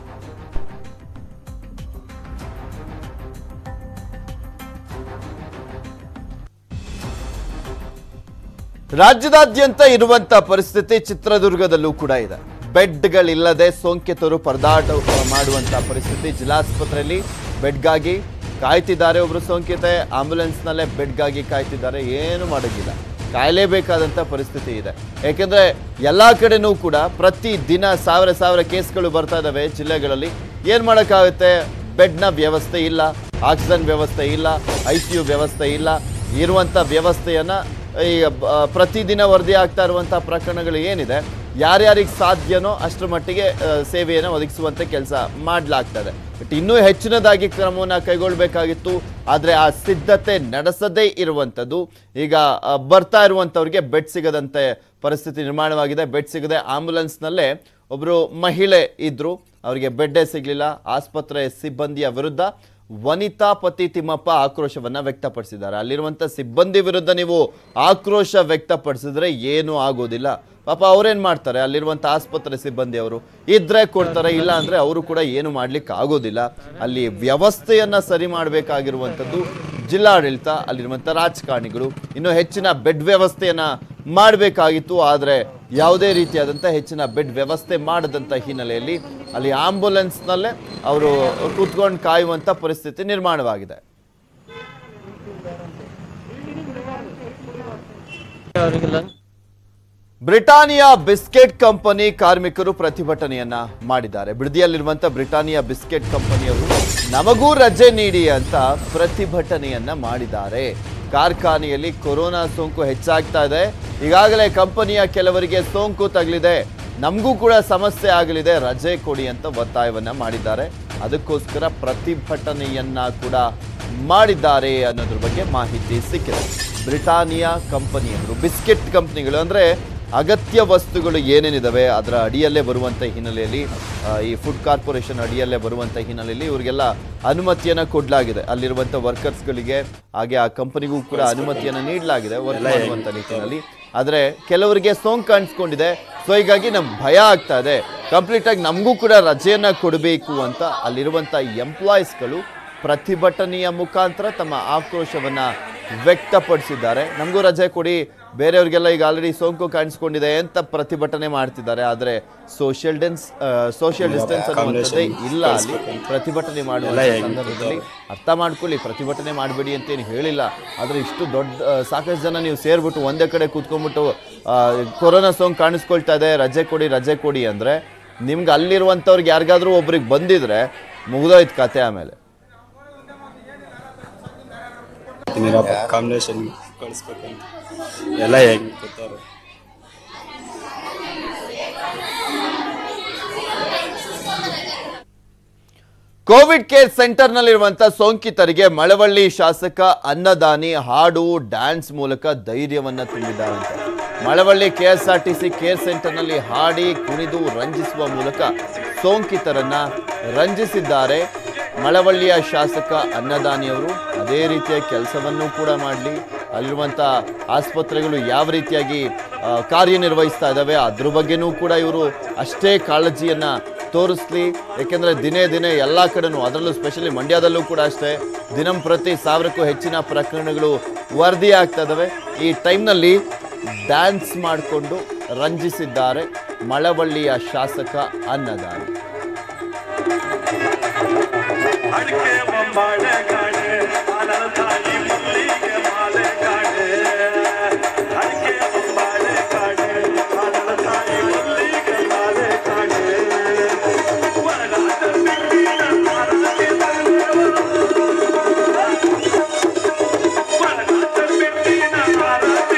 ರಾಜ್ಯದಾದ್ಯಂತ ಇರುವಂತ ಪರಿಸ್ಥಿತಿ ಚಿತ್ರದುರ್ಗದಲ್ಲೂ ಕೂಡ ಇದೆ ಬೆಡ್ಗಳಿಲ್ಲದೆ ಸೋಂಕಿತರು ಪರದಾಟ ಮಾಡುವಂತ ಪರಿಸ್ಥಿತಿ ಜಿಲ್ಲಾಸ್ಪತ್ರೆಯಲ್ಲಿ ಬೆಡ್ಗಾಗಿ ಕಾಯ್ತಿದ್ದಾರೆ ಒಬ್ರು ಸೋಂಕಿತೆ ಆಂಬ್ಯುಲೆನ್ಸ್ನಲ್ಲೇ ಬೆಡ್ಗಾಗಿ ಕಾಯ್ತಿದ್ದಾರೆ ಏನು ಮಾಡೋಂಗಿಲ್ಲ ಕಾಯಲೇಬೇಕಾದಂತ ಪರಿಸ್ಥಿತಿ ಇದೆ ಯಾಕೆಂದ್ರೆ ಎಲ್ಲಾ ಕಡೆನೂ ಕೂಡ ಪ್ರತಿ ದಿನ ಸಾವಿರ ಸಾವಿರ ಕೇಸ್ಗಳು ಬರ್ತಾ ಇದಾವೆ ಜಿಲ್ಲೆಗಳಲ್ಲಿ ಏನ್ ಮಾಡೋಕ್ಕಾಗುತ್ತೆ ಬೆಡ್ನ ವ್ಯವಸ್ಥೆ ಇಲ್ಲ ಆಕ್ಸಿಜನ್ ವ್ಯವಸ್ಥೆ ಇಲ್ಲ ಐ ಸಿ ಯು ವ್ಯವಸ್ಥೆ ಇಲ್ಲ ಇರುವಂತ ವ್ಯವಸ್ಥೆಯನ್ನ ಈಗ ಬ- ಪ್ರತಿದಿನ ವರದಿ ಆಗ್ತಾ ಇರುವಂತಹ ಪ್ರಕರಣಗಳು ಏನಿದೆ ಯಾರ್ಯಾರಿಗೆ ಸಾಧ್ಯನೋ ಅಷ್ಟರ ಮಟ್ಟಿಗೆ ಆ, ಸೇವೆಯನ್ನು ಒದಗಿಸುವಂತ ಕೆಲಸ ಮಾಡಲಾಗ್ತದೆ ಬಟ್ ಇನ್ನೂ ಹೆಚ್ಚಿನದಾಗಿ ಕ್ರಮವನ್ನು ಕೈಗೊಳ್ಳಬೇಕಾಗಿತ್ತು ಆದರೆ ಆ ಸಿದ್ಧತೆ ನಡೆಸದೇ ಇರುವಂಥದ್ದು ಈಗ ಆ, ಬರ್ತಾ ಇರುವಂಥವ್ರಿಗೆ ಬೆಡ್ ಸಿಗದಂತೆ ಪರಿಸ್ಥಿತಿ ನಿರ್ಮಾಣವಾಗಿದೆ ಬೆಡ್ ಸಿಗದೆ ಆಂಬ್ಯುಲೆನ್ಸ್ನಲ್ಲೇ ಒಬ್ಬರು ಮಹಿಳೆ ಇದ್ರು ಅವರಿಗೆ ಬೆಡ್ಡೇ ಸಿಗಲಿಲ್ಲ ಆಸ್ಪತ್ರೆ ಸಿಬ್ಬಂದಿಯ ವಿರುದ್ಧ ವನಿತಾ ಪತಿ ತಿಮ್ಮಪ್ಪ ಆಕ್ರೋಶವನ್ನ ವ್ಯಕ್ತಪಡಿಸಿದ್ದಾರೆ ಅಲ್ಲಿರುವಂತ ಸಿಬ್ಬಂದಿ ವಿರುದ್ಧ ನೀವು ಆಕ್ರೋಶ ವ್ಯಕ್ತಪಡಿಸಿದ್ರೆ ಏನೂ ಆಗೋದಿಲ್ಲ ಪಾಪ ಅವ್ರೇನ್ ಮಾಡ್ತಾರೆ ಅಲ್ಲಿರುವಂತ ಆಸ್ಪತ್ರೆ ಸಿಬ್ಬಂದಿ ಅವರು ಇದ್ರೆ ಕೊಡ್ತಾರೆ ಇಲ್ಲ ಅಂದ್ರೆ ಅವರು ಕೂಡ ಏನು ಮಾಡ್ಲಿಕ್ಕೆ ಆಗೋದಿಲ್ಲ ಅಲ್ಲಿ ವ್ಯವಸ್ಥೆಯನ್ನ ಸರಿ ಮಾಡಬೇಕಾಗಿರುವಂಥದ್ದು ಜಿಲ್ಲಾಡಳಿತ ಅಲ್ಲಿರುವಂಥ ರಾಜಕಾರಣಿಗಳು ಇನ್ನು ಹೆಚ್ಚಿನ ಬೆಡ್ ವ್ಯವಸ್ಥೆಯನ್ನ ಮಾಡಬೇಕಾಗಿತ್ತು ಆದರೆ ಯಾವುದೇ ರೀತಿಯಾದಂಥ ಹೆಚ್ಚಿನ ಬೆಡ್ ವ್ಯವಸ್ಥೆ ಮಾಡದಂಥ ಹಿನ್ನೆಲೆಯಲ್ಲಿ ಅಲ್ಲಿ ಆಂಬುಲೆನ್ಸ್ನಲ್ಲೇ ಅವರು ಕೂತ್ಕೊಂಡು ಕಾಯುವಂಥ ಪರಿಸ್ಥಿತಿ ನಿರ್ಮಾಣವಾಗಿದೆ ಬ್ರಿಟಾನಿಯಾ ಬಿಸ್ಕೆಟ್ ಕಂಪನಿ ಕಾರ್ಮಿಕರು ಪ್ರತಿಭಟನೆಯನ್ನ ಮಾಡಿದ್ದಾರೆ ಬಿಡದಿಯಲ್ಲಿರುವಂತ ಬ್ರಿಟಾನಿಯಾ ಬಿಸ್ಕೆಟ್ ಕಂಪನಿಯವರು ನಮಗೂ ರಜೆ ನೀಡಿ ಅಂತ ಪ್ರತಿಭಟನೆಯನ್ನ ಮಾಡಿದ್ದಾರೆ ಕಾರ್ಖಾನೆಯಲ್ಲಿ ಕೊರೋನಾ ಸೋಂಕು ಹೆಚ್ಚಾಗ್ತಾ ಇದೆ ಈಗಾಗಲೇ ಕಂಪನಿಯ ಕೆಲವರಿಗೆ ಸೋಂಕು ತಗಲಿದೆ ನಮಗೂ ಕೂಡ ಸಮಸ್ಯೆ ಆಗಲಿದೆ ರಜೆ ಕೊಡಿ ಅಂತ ಒತ್ತಾಯವನ್ನ ಮಾಡಿದ್ದಾರೆ ಅದಕ್ಕೋಸ್ಕರ ಪ್ರತಿಭಟನೆಯನ್ನ ಕೂಡ ಮಾಡಿದ್ದಾರೆ ಅನ್ನೋದ್ರ ಬಗ್ಗೆ ಮಾಹಿತಿ ಸಿಕ್ಕಿದೆ ಬ್ರಿಟಾನಿಯಾ ಕಂಪನಿಯವರು ಬಿಸ್ಕೆಟ್ ಕಂಪನಿಗಳು ಅಂದ್ರೆ ಅಗತ್ಯ ವಸ್ತುಗಳು ಏನೇನಿದಾವೆ ಅದರ ಅಡಿಯಲ್ಲೇ ಬರುವಂಥ ಹಿನ್ನೆಲೆಯಲ್ಲಿ ಆ, ಈ ಫುಡ್ ಕಾರ್ಪೊರೇಷನ್ ಅಡಿಯಲ್ಲೇ ಬರುವಂಥ ಹಿನ್ನೆಲೆಯಲ್ಲಿ ಇವರಿಗೆಲ್ಲ ಅನುಮತಿಯನ್ನು ಕೊಡಲಾಗಿದೆ ಅಲ್ಲಿರುವಂಥ ವರ್ಕರ್ಸ್ಗಳಿಗೆ ಹಾಗೆ ಆ ಕಂಪನಿಗೂ ಕೂಡ ಅನುಮತಿಯನ್ನು ನೀಡಲಾಗಿದೆ ವರ್ಕ್ ಮಾಡುವಂಥ ನಿಟ್ಟಿನಲ್ಲಿ ಆದರೆ ಕೆಲವರಿಗೆ ಸೋಂಕು ಕಾಣಿಸ್ಕೊಂಡಿದೆ ಸೊ ಹೀಗಾಗಿ ನಮ್ಗೆ ಭಯ ಆಗ್ತಾ ಇದೆ ಕಂಪ್ಲೀಟ್ ಆಗಿ ನಮಗೂ ಕೂಡ ರಜೆಯನ್ನ ಕೊಡಬೇಕು ಅಂತ ಅಲ್ಲಿರುವಂಥ ಎಂಪ್ಲಾಯೀಸ್ಗಳು ಪ್ರತಿಭಟನೆಯ ಮುಖಾಂತರ ತಮ್ಮ ಆಕ್ರೋಶವನ್ನ ವ್ಯಕ್ತಪಡಿಸಿದ್ದಾರೆ ನಮಗೂ ರಜೆ ಕೊಡಿ ಬೇರೆಯವ್ರಿಗೆಲ್ಲ ಈಗ ಆಲ್ರೆಡಿ ಸೋಂಕು ಕಾಣಿಸ್ಕೊಂಡಿದೆ ಅಂತ ಪ್ರತಿಭಟನೆ ಮಾಡ್ತಿದ್ದಾರೆ ಆದರೆ ಸೋಷಿಯಲ್ ಡೆನ್ಸ್ ಸೋಷಿಯಲ್ ಡಿಸ್ಟೆನ್ಸ್ ಅನ್ನುವಂಥದ್ದೇ ಇಲ್ಲ ಅಲ್ಲಿ ಪ್ರತಿಭಟನೆ ಮಾಡುವ ಸಂದರ್ಭದಲ್ಲಿ ಅರ್ಥ ಮಾಡ್ಕೊಳ್ಳಿ ಪ್ರತಿಭಟನೆ ಮಾಡಬೇಡಿ ಅಂತೇನು ಹೇಳಿಲ್ಲ ಆದರೆ ಇಷ್ಟು ದೊಡ್ಡ ಆ, ಸಾಕಷ್ಟು ಜನ ನೀವು ಸೇರ್ಬಿಟ್ಟು ಒಂದೇ ಕಡೆ ಕೂತ್ಕೊಂಡ್ಬಿಟ್ಟು ಆ, ಕೊರೋನಾ ಸೋಂಕು ಕಾಣಿಸ್ಕೊಳ್ತಾ ಇದೆ ರಜೆ ಕೊಡಿ ರಜೆ ಕೊಡಿ ಅಂದರೆ ನಿಮ್ಗೆ ಅಲ್ಲಿರುವಂಥವ್ರಿಗೆ ಯಾರಿಗಾದ್ರೂ ಒಬ್ರಿಗೆ ಬಂದಿದ್ರೆ ಮುಗಿದೋಯ್ತು ಕತೆ ಆಮೇಲೆ ನೀರಪ್ಪ ಕಾಂಬಿನೇಷನ್ ಕಳಿಸ್ಬೇಕಂತ ಎಲ್ಲ ಹೆಂಗೆ ಕೊಡ್ತಾರೆ ಕೋವಿಡ್ ಕೇರ್ ಸೆಂಟರ್ನಲ್ಲಿರುವಂಥ ಸೋಂಕಿತರಿಗೆ ಮಳವಳ್ಳಿ ಶಾಸಕ ಅನ್ನದಾನಿ ಹಾಡು ಡ್ಯಾನ್ಸ್ ಮೂಲಕ ಧೈರ್ಯವನ್ನ ತುಂಬಿದ್ದಾರಂತೆ ಮಳವಳ್ಳಿ ಕೆಎಸ್ಆರ್ಟಿಸಿ ಕೇರ್ ಸೆಂಟರ್ನಲ್ಲಿ ಹಾಡಿ ಕುಣಿದು ರಂಜಿಸುವ ಮೂಲಕ ಸೋಂಕಿತರನ್ನ ರಂಜಿಸಿದ್ದಾರೆ ಮಳವಳ್ಳಿಯ ಶಾಸಕ ಅನ್ನದಾನಿಯವರು ಅದೇ ರೀತಿಯ ಕೆಲಸವನ್ನು ಕೂಡ ಮಾಡಲಿ ಅಲ್ಲಿರುವಂಥ ಆಸ್ಪತ್ರೆಗಳು ಯಾವ ರೀತಿಯಾಗಿ ಆ, ಕಾರ್ಯನಿರ್ವಹಿಸ್ತಾ ಇದ್ದಾವೆ ಅದ್ರ ಬಗ್ಗೆನೂ ಕೂಡ ಇವರು ಅಷ್ಟೇ ಕಾಳಜಿಯನ್ನ ತೋರಿಸ್ಲಿ ಯಾಕೆಂದ್ರೆ ದಿನೇ ದಿನೇ ಎಲ್ಲ ಕಡೆನೂ ಅದರಲ್ಲೂ ಸ್ಪೆಷಲಿ ಮಂಡ್ಯದಲ್ಲೂ ಕೂಡ ಅಷ್ಟೇ ದಿನಂಪ್ರತಿ ಸಾವಿರಕ್ಕೂ ಹೆಚ್ಚಿನ ಪ್ರಕರಣಗಳು ವರದಿ ಆಗ್ತಾ ಇದ್ದಾವೆ ಈ ಟೈಮ್ನಲ್ಲಿ ಡ್ಯಾನ್ಸ್ ಮಾಡಿಕೊಂಡು ರಂಜಿಸಿದ್ದಾರೆ ಮಳವಳ್ಳಿಯ ಶಾಸಕ ಅನ್ನದಾನಿ ಅಡಿಕೆ ಬೊಂಬಾಳೆ ಕಾಡೆ ಆನಂದ ತಾಯಿ ಮುಲ್ಲಿಗೆ ಮಾಲೆ ಕಾಡೆ ಅಡಿಕೆ ಬೊಂಬಾಳೆ ಕಾಡೆ ಆನಂದ ತಾಯಿ ಮುಲ್ಲಿಗೆ ಮಾಲೆ ಕಾಡೆ ವರದಾತ ಬಿಟ್ಟಿನ ತಾರಕ್ಕೆ ವರದಾತ ಬಿಟ್ಟಿನ ತಾರಕ್ಕೆ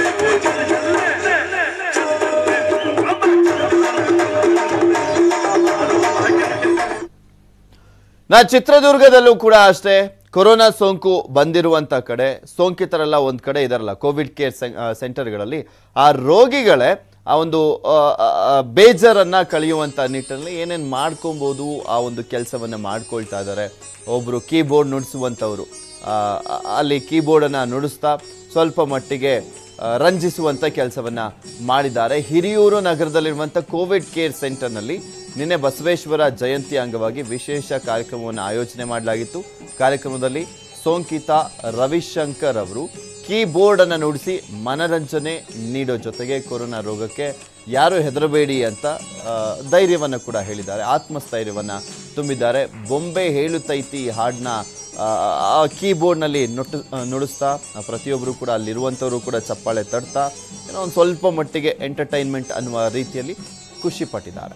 ನಾ ಚಿತ್ರದುರ್ಗದಲ್ಲೂ ಕೂಡ ಅಷ್ಟೇ ಕೊರೋನಾ ಸೋಂಕು ಬಂದಿರುವಂತ ಕಡೆ ಸೋಂಕಿತರೆಲ್ಲ ಒಂದ್ ಕಡೆ ಇದಾರಲ್ಲ ಕೋವಿಡ್ ಕೇರ್ ಸೆಂಟರ್ಗಳಲ್ಲಿ ಆ ರೋಗಿಗಳೇ ಆ ಒಂದು ಆ, ಆ, ಆ, ಬೇಜಾರನ್ನ ಕಳೆಯುವಂತ ನಿಟ್ಟಿನಲ್ಲಿ ಏನೇನ್ ಮಾಡ್ಕೊಬೋದು ಆ ಒಂದು ಕೆಲಸವನ್ನ ಮಾಡ್ಕೊಳ್ತಾ ಇದ್ದಾರೆ ಒಬ್ರು ಕೀಬೋರ್ಡ್ ನುಡಿಸುವಂಥವ್ರು ಆ, ಆ- ಅಲ್ಲಿ ಕೀಬೋರ್ಡನ್ನು ನುಡಿಸ್ತಾ ಸ್ವಲ್ಪ ಮಟ್ಟಿಗೆ ಆ, ರಂಜಿಸುವಂಥ ಕೆಲಸವನ್ನ ಮಾಡಿದ್ದಾರೆ ಹಿರಿಯೂರು ನಗರದಲ್ಲಿರುವಂಥ ಕೋವಿಡ್ ಕೇರ್ ಸೆಂಟರ್ನಲ್ಲಿ ನಿನ್ನೆ ಬಸವೇಶ್ವರ ಜಯಂತಿ ಅಂಗವಾಗಿ ವಿಶೇಷ ಕಾರ್ಯಕ್ರಮವನ್ನು ಆಯೋಜನೆ ಮಾಡಲಾಗಿತ್ತು ಕಾರ್ಯಕ್ರಮದಲ್ಲಿ ಸೋಂಕಿತ ರವಿಶಂಕರ್ ಅವರು ಕೀಬೋರ್ಡ್ ಅನ್ನು ನುಡಿಸಿ ಮನರಂಜನೆ ನೀಡೋ ಜೊತೆಗೆ ಕೊರೋನಾ ರೋಗಕ್ಕೆ ಯಾರು ಹೆದರಬೇಡಿ ಅಂತ ಆ, ಧೈರ್ಯವನ್ನು ಕೂಡ ಹೇಳಿದ್ದಾರೆ ಆತ್ಮಸ್ಥೈರ್ಯವನ್ನು ತುಂಬಿದ್ದಾರೆ ಬೊಂಬೆ ಹೇಳುತ್ತೈತಿ ಹಾಡನ್ನ ಆ ಕೀಬೋರ್ಡ್ನಲ್ಲಿ ನುಟ್ಟು ಆ, ನುಡಿಸ್ತಾ ಆ, ಪ್ರತಿಯೊಬ್ಬರು ಕೂಡ ಅಲ್ಲಿರುವಂಥವರು ಕೂಡ ಚಪ್ಪಾಳೆ ತಡ್ತಾ ಏನೋ ಒಂದು ಸ್ವಲ್ಪ ಮಟ್ಟಿಗೆ ಎಂಟರ್ಟೈನ್ಮೆಂಟ್ ಅನ್ನುವ ರೀತಿಯಲ್ಲಿ ಖುಷಿ ಪಟ್ಟಿದ್ದಾರೆ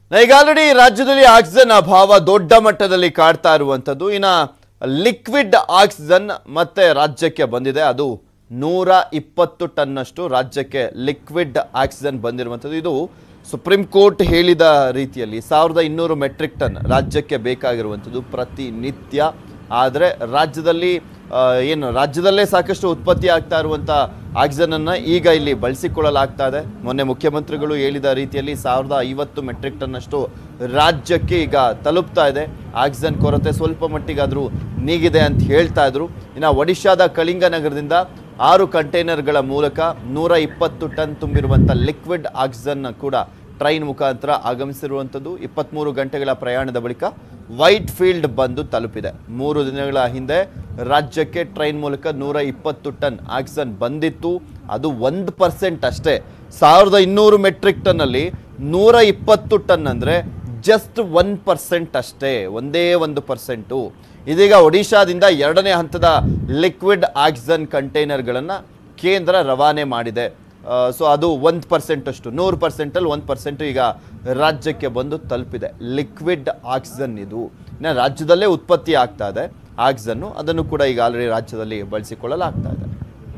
ಈಗ ಆಲ್ರೆಡಿ ರಾಜ್ಯದಲ್ಲಿ ಆಕ್ಸಿಜನ್ ಅಭಾವ ದೊಡ್ಡ ಮಟ್ಟದಲ್ಲಿ ಕಾಡ್ತಾ ಇರುವಂಥದ್ದು ಇನ್ನ ಲಿಕ್ವಿಡ್ ಆಕ್ಸಿಜನ್ ಮತ್ತೆ ರಾಜ್ಯಕ್ಕೆ ಬಂದಿದೆ ಅದು ನೂರ ಇಪ್ಪತ್ತು ಟನ್ನಷ್ಟು ರಾಜ್ಯಕ್ಕೆ ಲಿಕ್ವಿಡ್ ಆಕ್ಸಿಜನ್ ಬಂದಿರುವಂಥದ್ದು ಇದು ಸುಪ್ರೀಂ ಕೋರ್ಟ್ ಹೇಳಿದ ರೀತಿಯಲ್ಲಿ ಸಾವಿರದ ಇನ್ನೂರು ಮೆಟ್ರಿಕ್ ಟನ್ ರಾಜ್ಯಕ್ಕೆ ಬೇಕಾಗಿರುವಂಥದ್ದು ಪ್ರತಿನಿತ್ಯ ಆದರೆ ರಾಜ್ಯದಲ್ಲಿ ಆ, ಏನು ರಾಜ್ಯದಲ್ಲೇ ಸಾಕಷ್ಟು ಉತ್ಪತ್ತಿ ಆಗ್ತಾ ಇರುವಂಥ ಆಕ್ಸಿಜನ್ ಅನ್ನ ಈಗ ಇಲ್ಲಿ ಬಳಸಿಕೊಳ್ಳಲಾಗ್ತಾ ಇದೆ ಮೊನ್ನೆ ಮುಖ್ಯಮಂತ್ರಿಗಳು ಹೇಳಿದ ರೀತಿಯಲ್ಲಿ ಸಾವಿರದ ಐವತ್ತು ಮೆಟ್ರಿಕ್ ಟನ್ ಅಷ್ಟು ರಾಜ್ಯಕ್ಕೆ ಈಗ ತಲುಪ್ತಾ ಇದೆ ಆಕ್ಸಿಜನ್ ಕೊರತೆ ಸ್ವಲ್ಪ ಮಟ್ಟಿಗಾದರೂ ನೀಗಿದೆ ಅಂತ ಹೇಳ್ತಾ ಇದ್ರು ಇನ್ನು ಒಡಿಶಾದ ಕಳಿಂಗನಗರದಿಂದ ಆರು ಕಂಟೈನರ್ಗಳ ಮೂಲಕ ನೂರ ಇಪ್ಪತ್ತು ಟನ್ ತುಂಬಿರುವಂಥ ಲಿಕ್ವಿಡ್ ಆಕ್ಸಿಜನ್ ಕೂಡ ಟ್ರೈನ್ ಮುಖಾಂತರ ಆಗಮಿಸಿರುವಂಥದ್ದು ಇಪ್ಪತ್ತ್ಮೂರು ಗಂಟೆಗಳ ಪ್ರಯಾಣದ ಬಳಿಕ ವೈಟ್ ಫೀಲ್ಡ್ ಬಂದು ತಲುಪಿದೆ ಮೂರು ದಿನಗಳ ಹಿಂದೆ ರಾಜ್ಯಕ್ಕೆ ಟ್ರೈನ್ ಮೂಲಕ ನೂರ ಇಪ್ಪತ್ತು ಟನ್ ಆಕ್ಸಿಜನ್ ಬಂದಿತ್ತು ಅದು ಒಂದು ಪರ್ಸೆಂಟ್ ಅಷ್ಟೇ ಸಾವಿರದ ಇನ್ನೂರು ಮೆಟ್ರಿಕ್ ಟನ್ನಲ್ಲಿ ನೂರ ಇಪ್ಪತ್ತು ಟನ್ ಅಂದರೆ ಜಸ್ಟ್ ಒನ್ ಪರ್ಸೆಂಟ್ ಅಷ್ಟೇ ಒಂದೇ ಒಂದು ಪರ್ಸೆಂಟು ಇದೀಗ ಒಡಿಶಾದಿಂದ ಎರಡನೇ ಹಂತದ ಲಿಕ್ವಿಡ್ ಆಕ್ಸಿಜನ್ ಕಂಟೈನರ್ಗಳನ್ನು ಕೇಂದ್ರ ರವಾನೆ ಮಾಡಿದೆ ಸೊ ಅದು ಒಂದು ಪರ್ಸೆಂಟ್ ಅಷ್ಟು ನೂರು ಪರ್ಸೆಂಟಲ್ಲಿ ಒಂದು ಪರ್ಸೆಂಟ್ ಈಗ ರಾಜ್ಯಕ್ಕೆ ಬಂದು ತಲುಪಿದೆ ಲಿಕ್ವಿಡ್ ಆಕ್ಸಿಜನ್ ಇದು ಇನ್ನು ರಾಜ್ಯದಲ್ಲೇ ಉತ್ಪತ್ತಿ ಆಗ್ತಾ ಇದೆ ಆಕ್ಸಿಜನ್ನು ಅದನ್ನು ಕೂಡ ಈಗ ಆಲ್ರೆಡಿ ರಾಜ್ಯದಲ್ಲಿ ಬಳಸಿಕೊಳ್ಳಲಾಗ್ತಾ ಇದೆ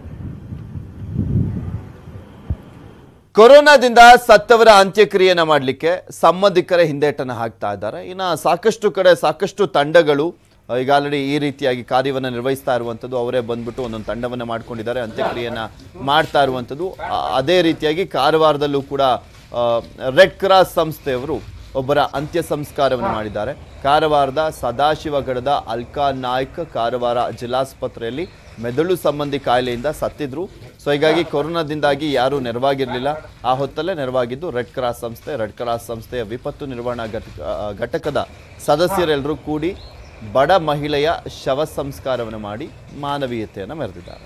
ಕೊರೋನಾದಿಂದ ಸತ್ತವರ ಅಂತ್ಯಕ್ರಿಯೆನ ಮಾಡಲಿಕ್ಕೆ ಸಂಬಂಧಿಕರೇ ಹಿಂದೇಟನ ಹಾಕ್ತಾ ಇದ್ದಾರೆ ಇನ್ನು ಸಾಕಷ್ಟು ಕಡೆ ಸಾಕಷ್ಟು ತಂಡಗಳು ಆ, ಈಗ ಆಲ್ರೆಡಿ ಈ ರೀತಿಯಾಗಿ ಕಾರ್ಯವನ್ನು ನಿರ್ವಹಿಸ್ತಾ ಇರುವಂಥದ್ದು ಅವರೇ ಬಂದ್ಬಿಟ್ಟು ಒಂದೊಂದು ತಂಡವನ್ನು ಮಾಡ್ಕೊಂಡಿದ್ದಾರೆ ಅಂತ್ಯಕ್ರಿಯೆನ ಮಾಡ್ತಾ ಇರುವಂಥದ್ದು ಆ, ಅದೇ ರೀತಿಯಾಗಿ ಕಾರವಾರದಲ್ಲೂ ಕೂಡ ರೆಡ್ ಕ್ರಾಸ್ ಸಂಸ್ಥೆಯವರು ಒಬ್ಬರ ಅಂತ್ಯ ಸಂಸ್ಕಾರವನ್ನು ಮಾಡಿದ್ದಾರೆ ಕಾರವಾರದ ಸದಾಶಿವಗಡದ ಅಲ್ಕಾ ನಾಯ್ಕ್ ಕಾರವಾರ ಜಿಲ್ಲಾಸ್ಪತ್ರೆಯಲ್ಲಿ ಮೆದುಳು ಸಂಬಂಧಿ ಕಾಯಿಲೆಯಿಂದ ಸತ್ತಿದ್ರು ಸೊ ಹೀಗಾಗಿ ಕೊರೋನಾದಿಂದಾಗಿ ಯಾರೂ ನೆರವಾಗಿರಲಿಲ್ಲ ಆ ಹೊತ್ತಲ್ಲೇ ನೆರವಾಗಿದ್ದು ರೆಡ್ ಕ್ರಾಸ್ ಸಂಸ್ಥೆ ರೆಡ್ ಕ್ರಾಸ್ ಸಂಸ್ಥೆಯ ವಿಪತ್ತು ನಿರ್ವಹಣಾ ಘಟಕ ಆ, ಘಟಕದ ಸದಸ್ಯರೆಲ್ಲರೂ ಕೂಡಿ ಬಡ ಮಹಿಳೆಯ ಶವ ಸಂಸ್ಕಾರವನ್ನು ಮಾಡಿ ಮಾನವೀಯತೆಯನ್ನು ಮೆರೆದಿದ್ದಾರೆ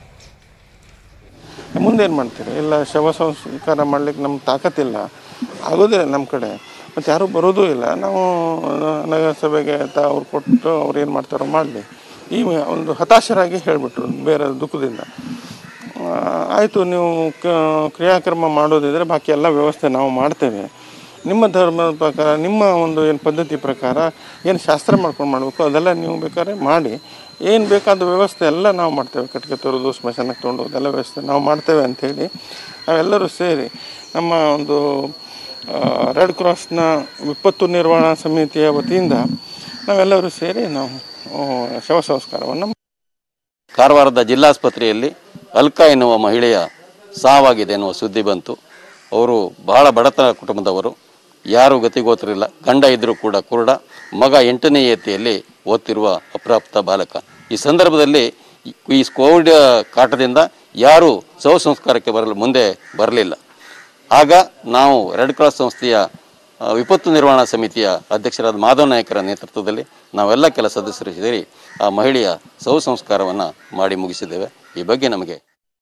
ಮುಂದೇನು ಮಾಡ್ತೀರಿ ಇಲ್ಲ ಶವ ಸಂಸ್ಕಾರ ಮಾಡ್ಲಿಕ್ಕೆ ನಮ್ಮ ತಾಕತ್ತಿಲ್ಲ ಆಗೋದಿಲ್ಲ ನಮ್ಮ ಕಡೆ ಮತ್ತು ಯಾರೂ ಬರೋದೂ ಇಲ್ಲ ನಾವು ನಗರಸಭೆಗೆ ಅಂತ ಅವ್ರು ಕೊಟ್ಟು ಅವ್ರು ಏನು ಮಾಡ್ತಾರೋ ಮಾಡಲಿ ಈ ಒಂದು ಹತಾಶರಾಗಿ ಹೇಳಿಬಿಟ್ರು ಬೇರೆ ದುಃಖದಿಂದ ಆಯಿತು ನೀವು ಕ- ಕ್ರಿಯಾಕ್ರಮ ಮಾಡೋದಿದ್ರೆ ಬಾಕಿ ಎಲ್ಲ ವ್ಯವಸ್ಥೆ ನಾವು ಮಾಡ್ತೇವೆ ನಿಮ್ಮ ಧರ್ಮದ ಪ್ರಕಾರ ನಿಮ್ಮ ಒಂದು ಏನು ಪದ್ಧತಿ ಪ್ರಕಾರ ಏನು ಶಾಸ್ತ್ರ ಮಾಡ್ಕೊಂಡು ಮಾಡಬೇಕು ಅದೆಲ್ಲ ನೀವು ಬೇಕಾದ್ರೆ ಮಾಡಿ ಏನು ಬೇಕಾದ ವ್ಯವಸ್ಥೆ ಎಲ್ಲ ನಾವು ಮಾಡ್ತೇವೆ ಕಟ್ಟಿಗೆ ತರೋದು ಸ್ಮಶಾನಕ್ಕೆ ತೊಗೊಂಡು ಅದೆಲ್ಲ ವ್ಯವಸ್ಥೆ ನಾವು ಮಾಡ್ತೇವೆ ಅಂಥೇಳಿ ನಾವೆಲ್ಲರೂ ಸೇರಿ ನಮ್ಮ ಒಂದು ರೆಡ್ ಕ್ರಾಸ್ನ ವಿಪತ್ತು ನಿರ್ವಹಣಾ ಸಮಿತಿಯ ವತಿಯಿಂದ ನಾವೆಲ್ಲರೂ ಸೇರಿ ನಾವು ಆ, ಶವ ಸಂಸ್ಕಾರವನ್ನು ಕಾರವಾರದ ಜಿಲ್ಲಾಸ್ಪತ್ರೆಯಲ್ಲಿ ಅಲ್ಕಾ ಎನ್ನುವ ಮಹಿಳೆಯ ಸಾವಾಗಿದೆ ಎನ್ನುವ ಸುದ್ದಿ ಬಂತು ಅವರು ಬಹಳ ಬಡತನ ಕುಟುಂಬದವರು ಯಾರು ಗತಿಗೋತರಿಲ್ಲ ಗಂಡ ಇದ್ದರೂ ಕೂಡ ಕುರುಡ ಮಗ ಎಂಟನೇ ಯತಿಯಲ್ಲಿ ಓದ್ತಿರುವ ಅಪ್ರಾಪ್ತ ಬಾಲಕ ಈ ಸಂದರ್ಭದಲ್ಲಿ ಈ- ಈ ಕೋವಿಡ್ ಕಾಟದಿಂದ ಯಾರೂ ಶವ ಸಂಸ್ಕಾರಕ್ಕೆ ಬರಲು ಮುಂದೆ ಬರಲಿಲ್ಲ ಆಗ ನಾವು ರೆಡ್ ಕ್ರಾಸ್ ಸಂಸ್ಥೆಯ ಆ, ವಿಪತ್ತು ನಿರ್ವಹಣಾ ಸಮಿತಿಯ ಅಧ್ಯಕ್ಷರಾದ ಮಾಧವ ನಾಯಕರ ನೇತೃತ್ವದಲ್ಲಿ ನಾವೆಲ್ಲ ಕೆಲ ಸದಸ್ಯರು ಸೇರಿ ಆ ಮಹಿಳೆಯ ಶವ ಸಂಸ್ಕಾರವನ್ನು ಮಾಡಿ ಮುಗಿಸಿದ್ದೇವೆ ಈ ಬಗ್ಗೆ ನಮಗೆ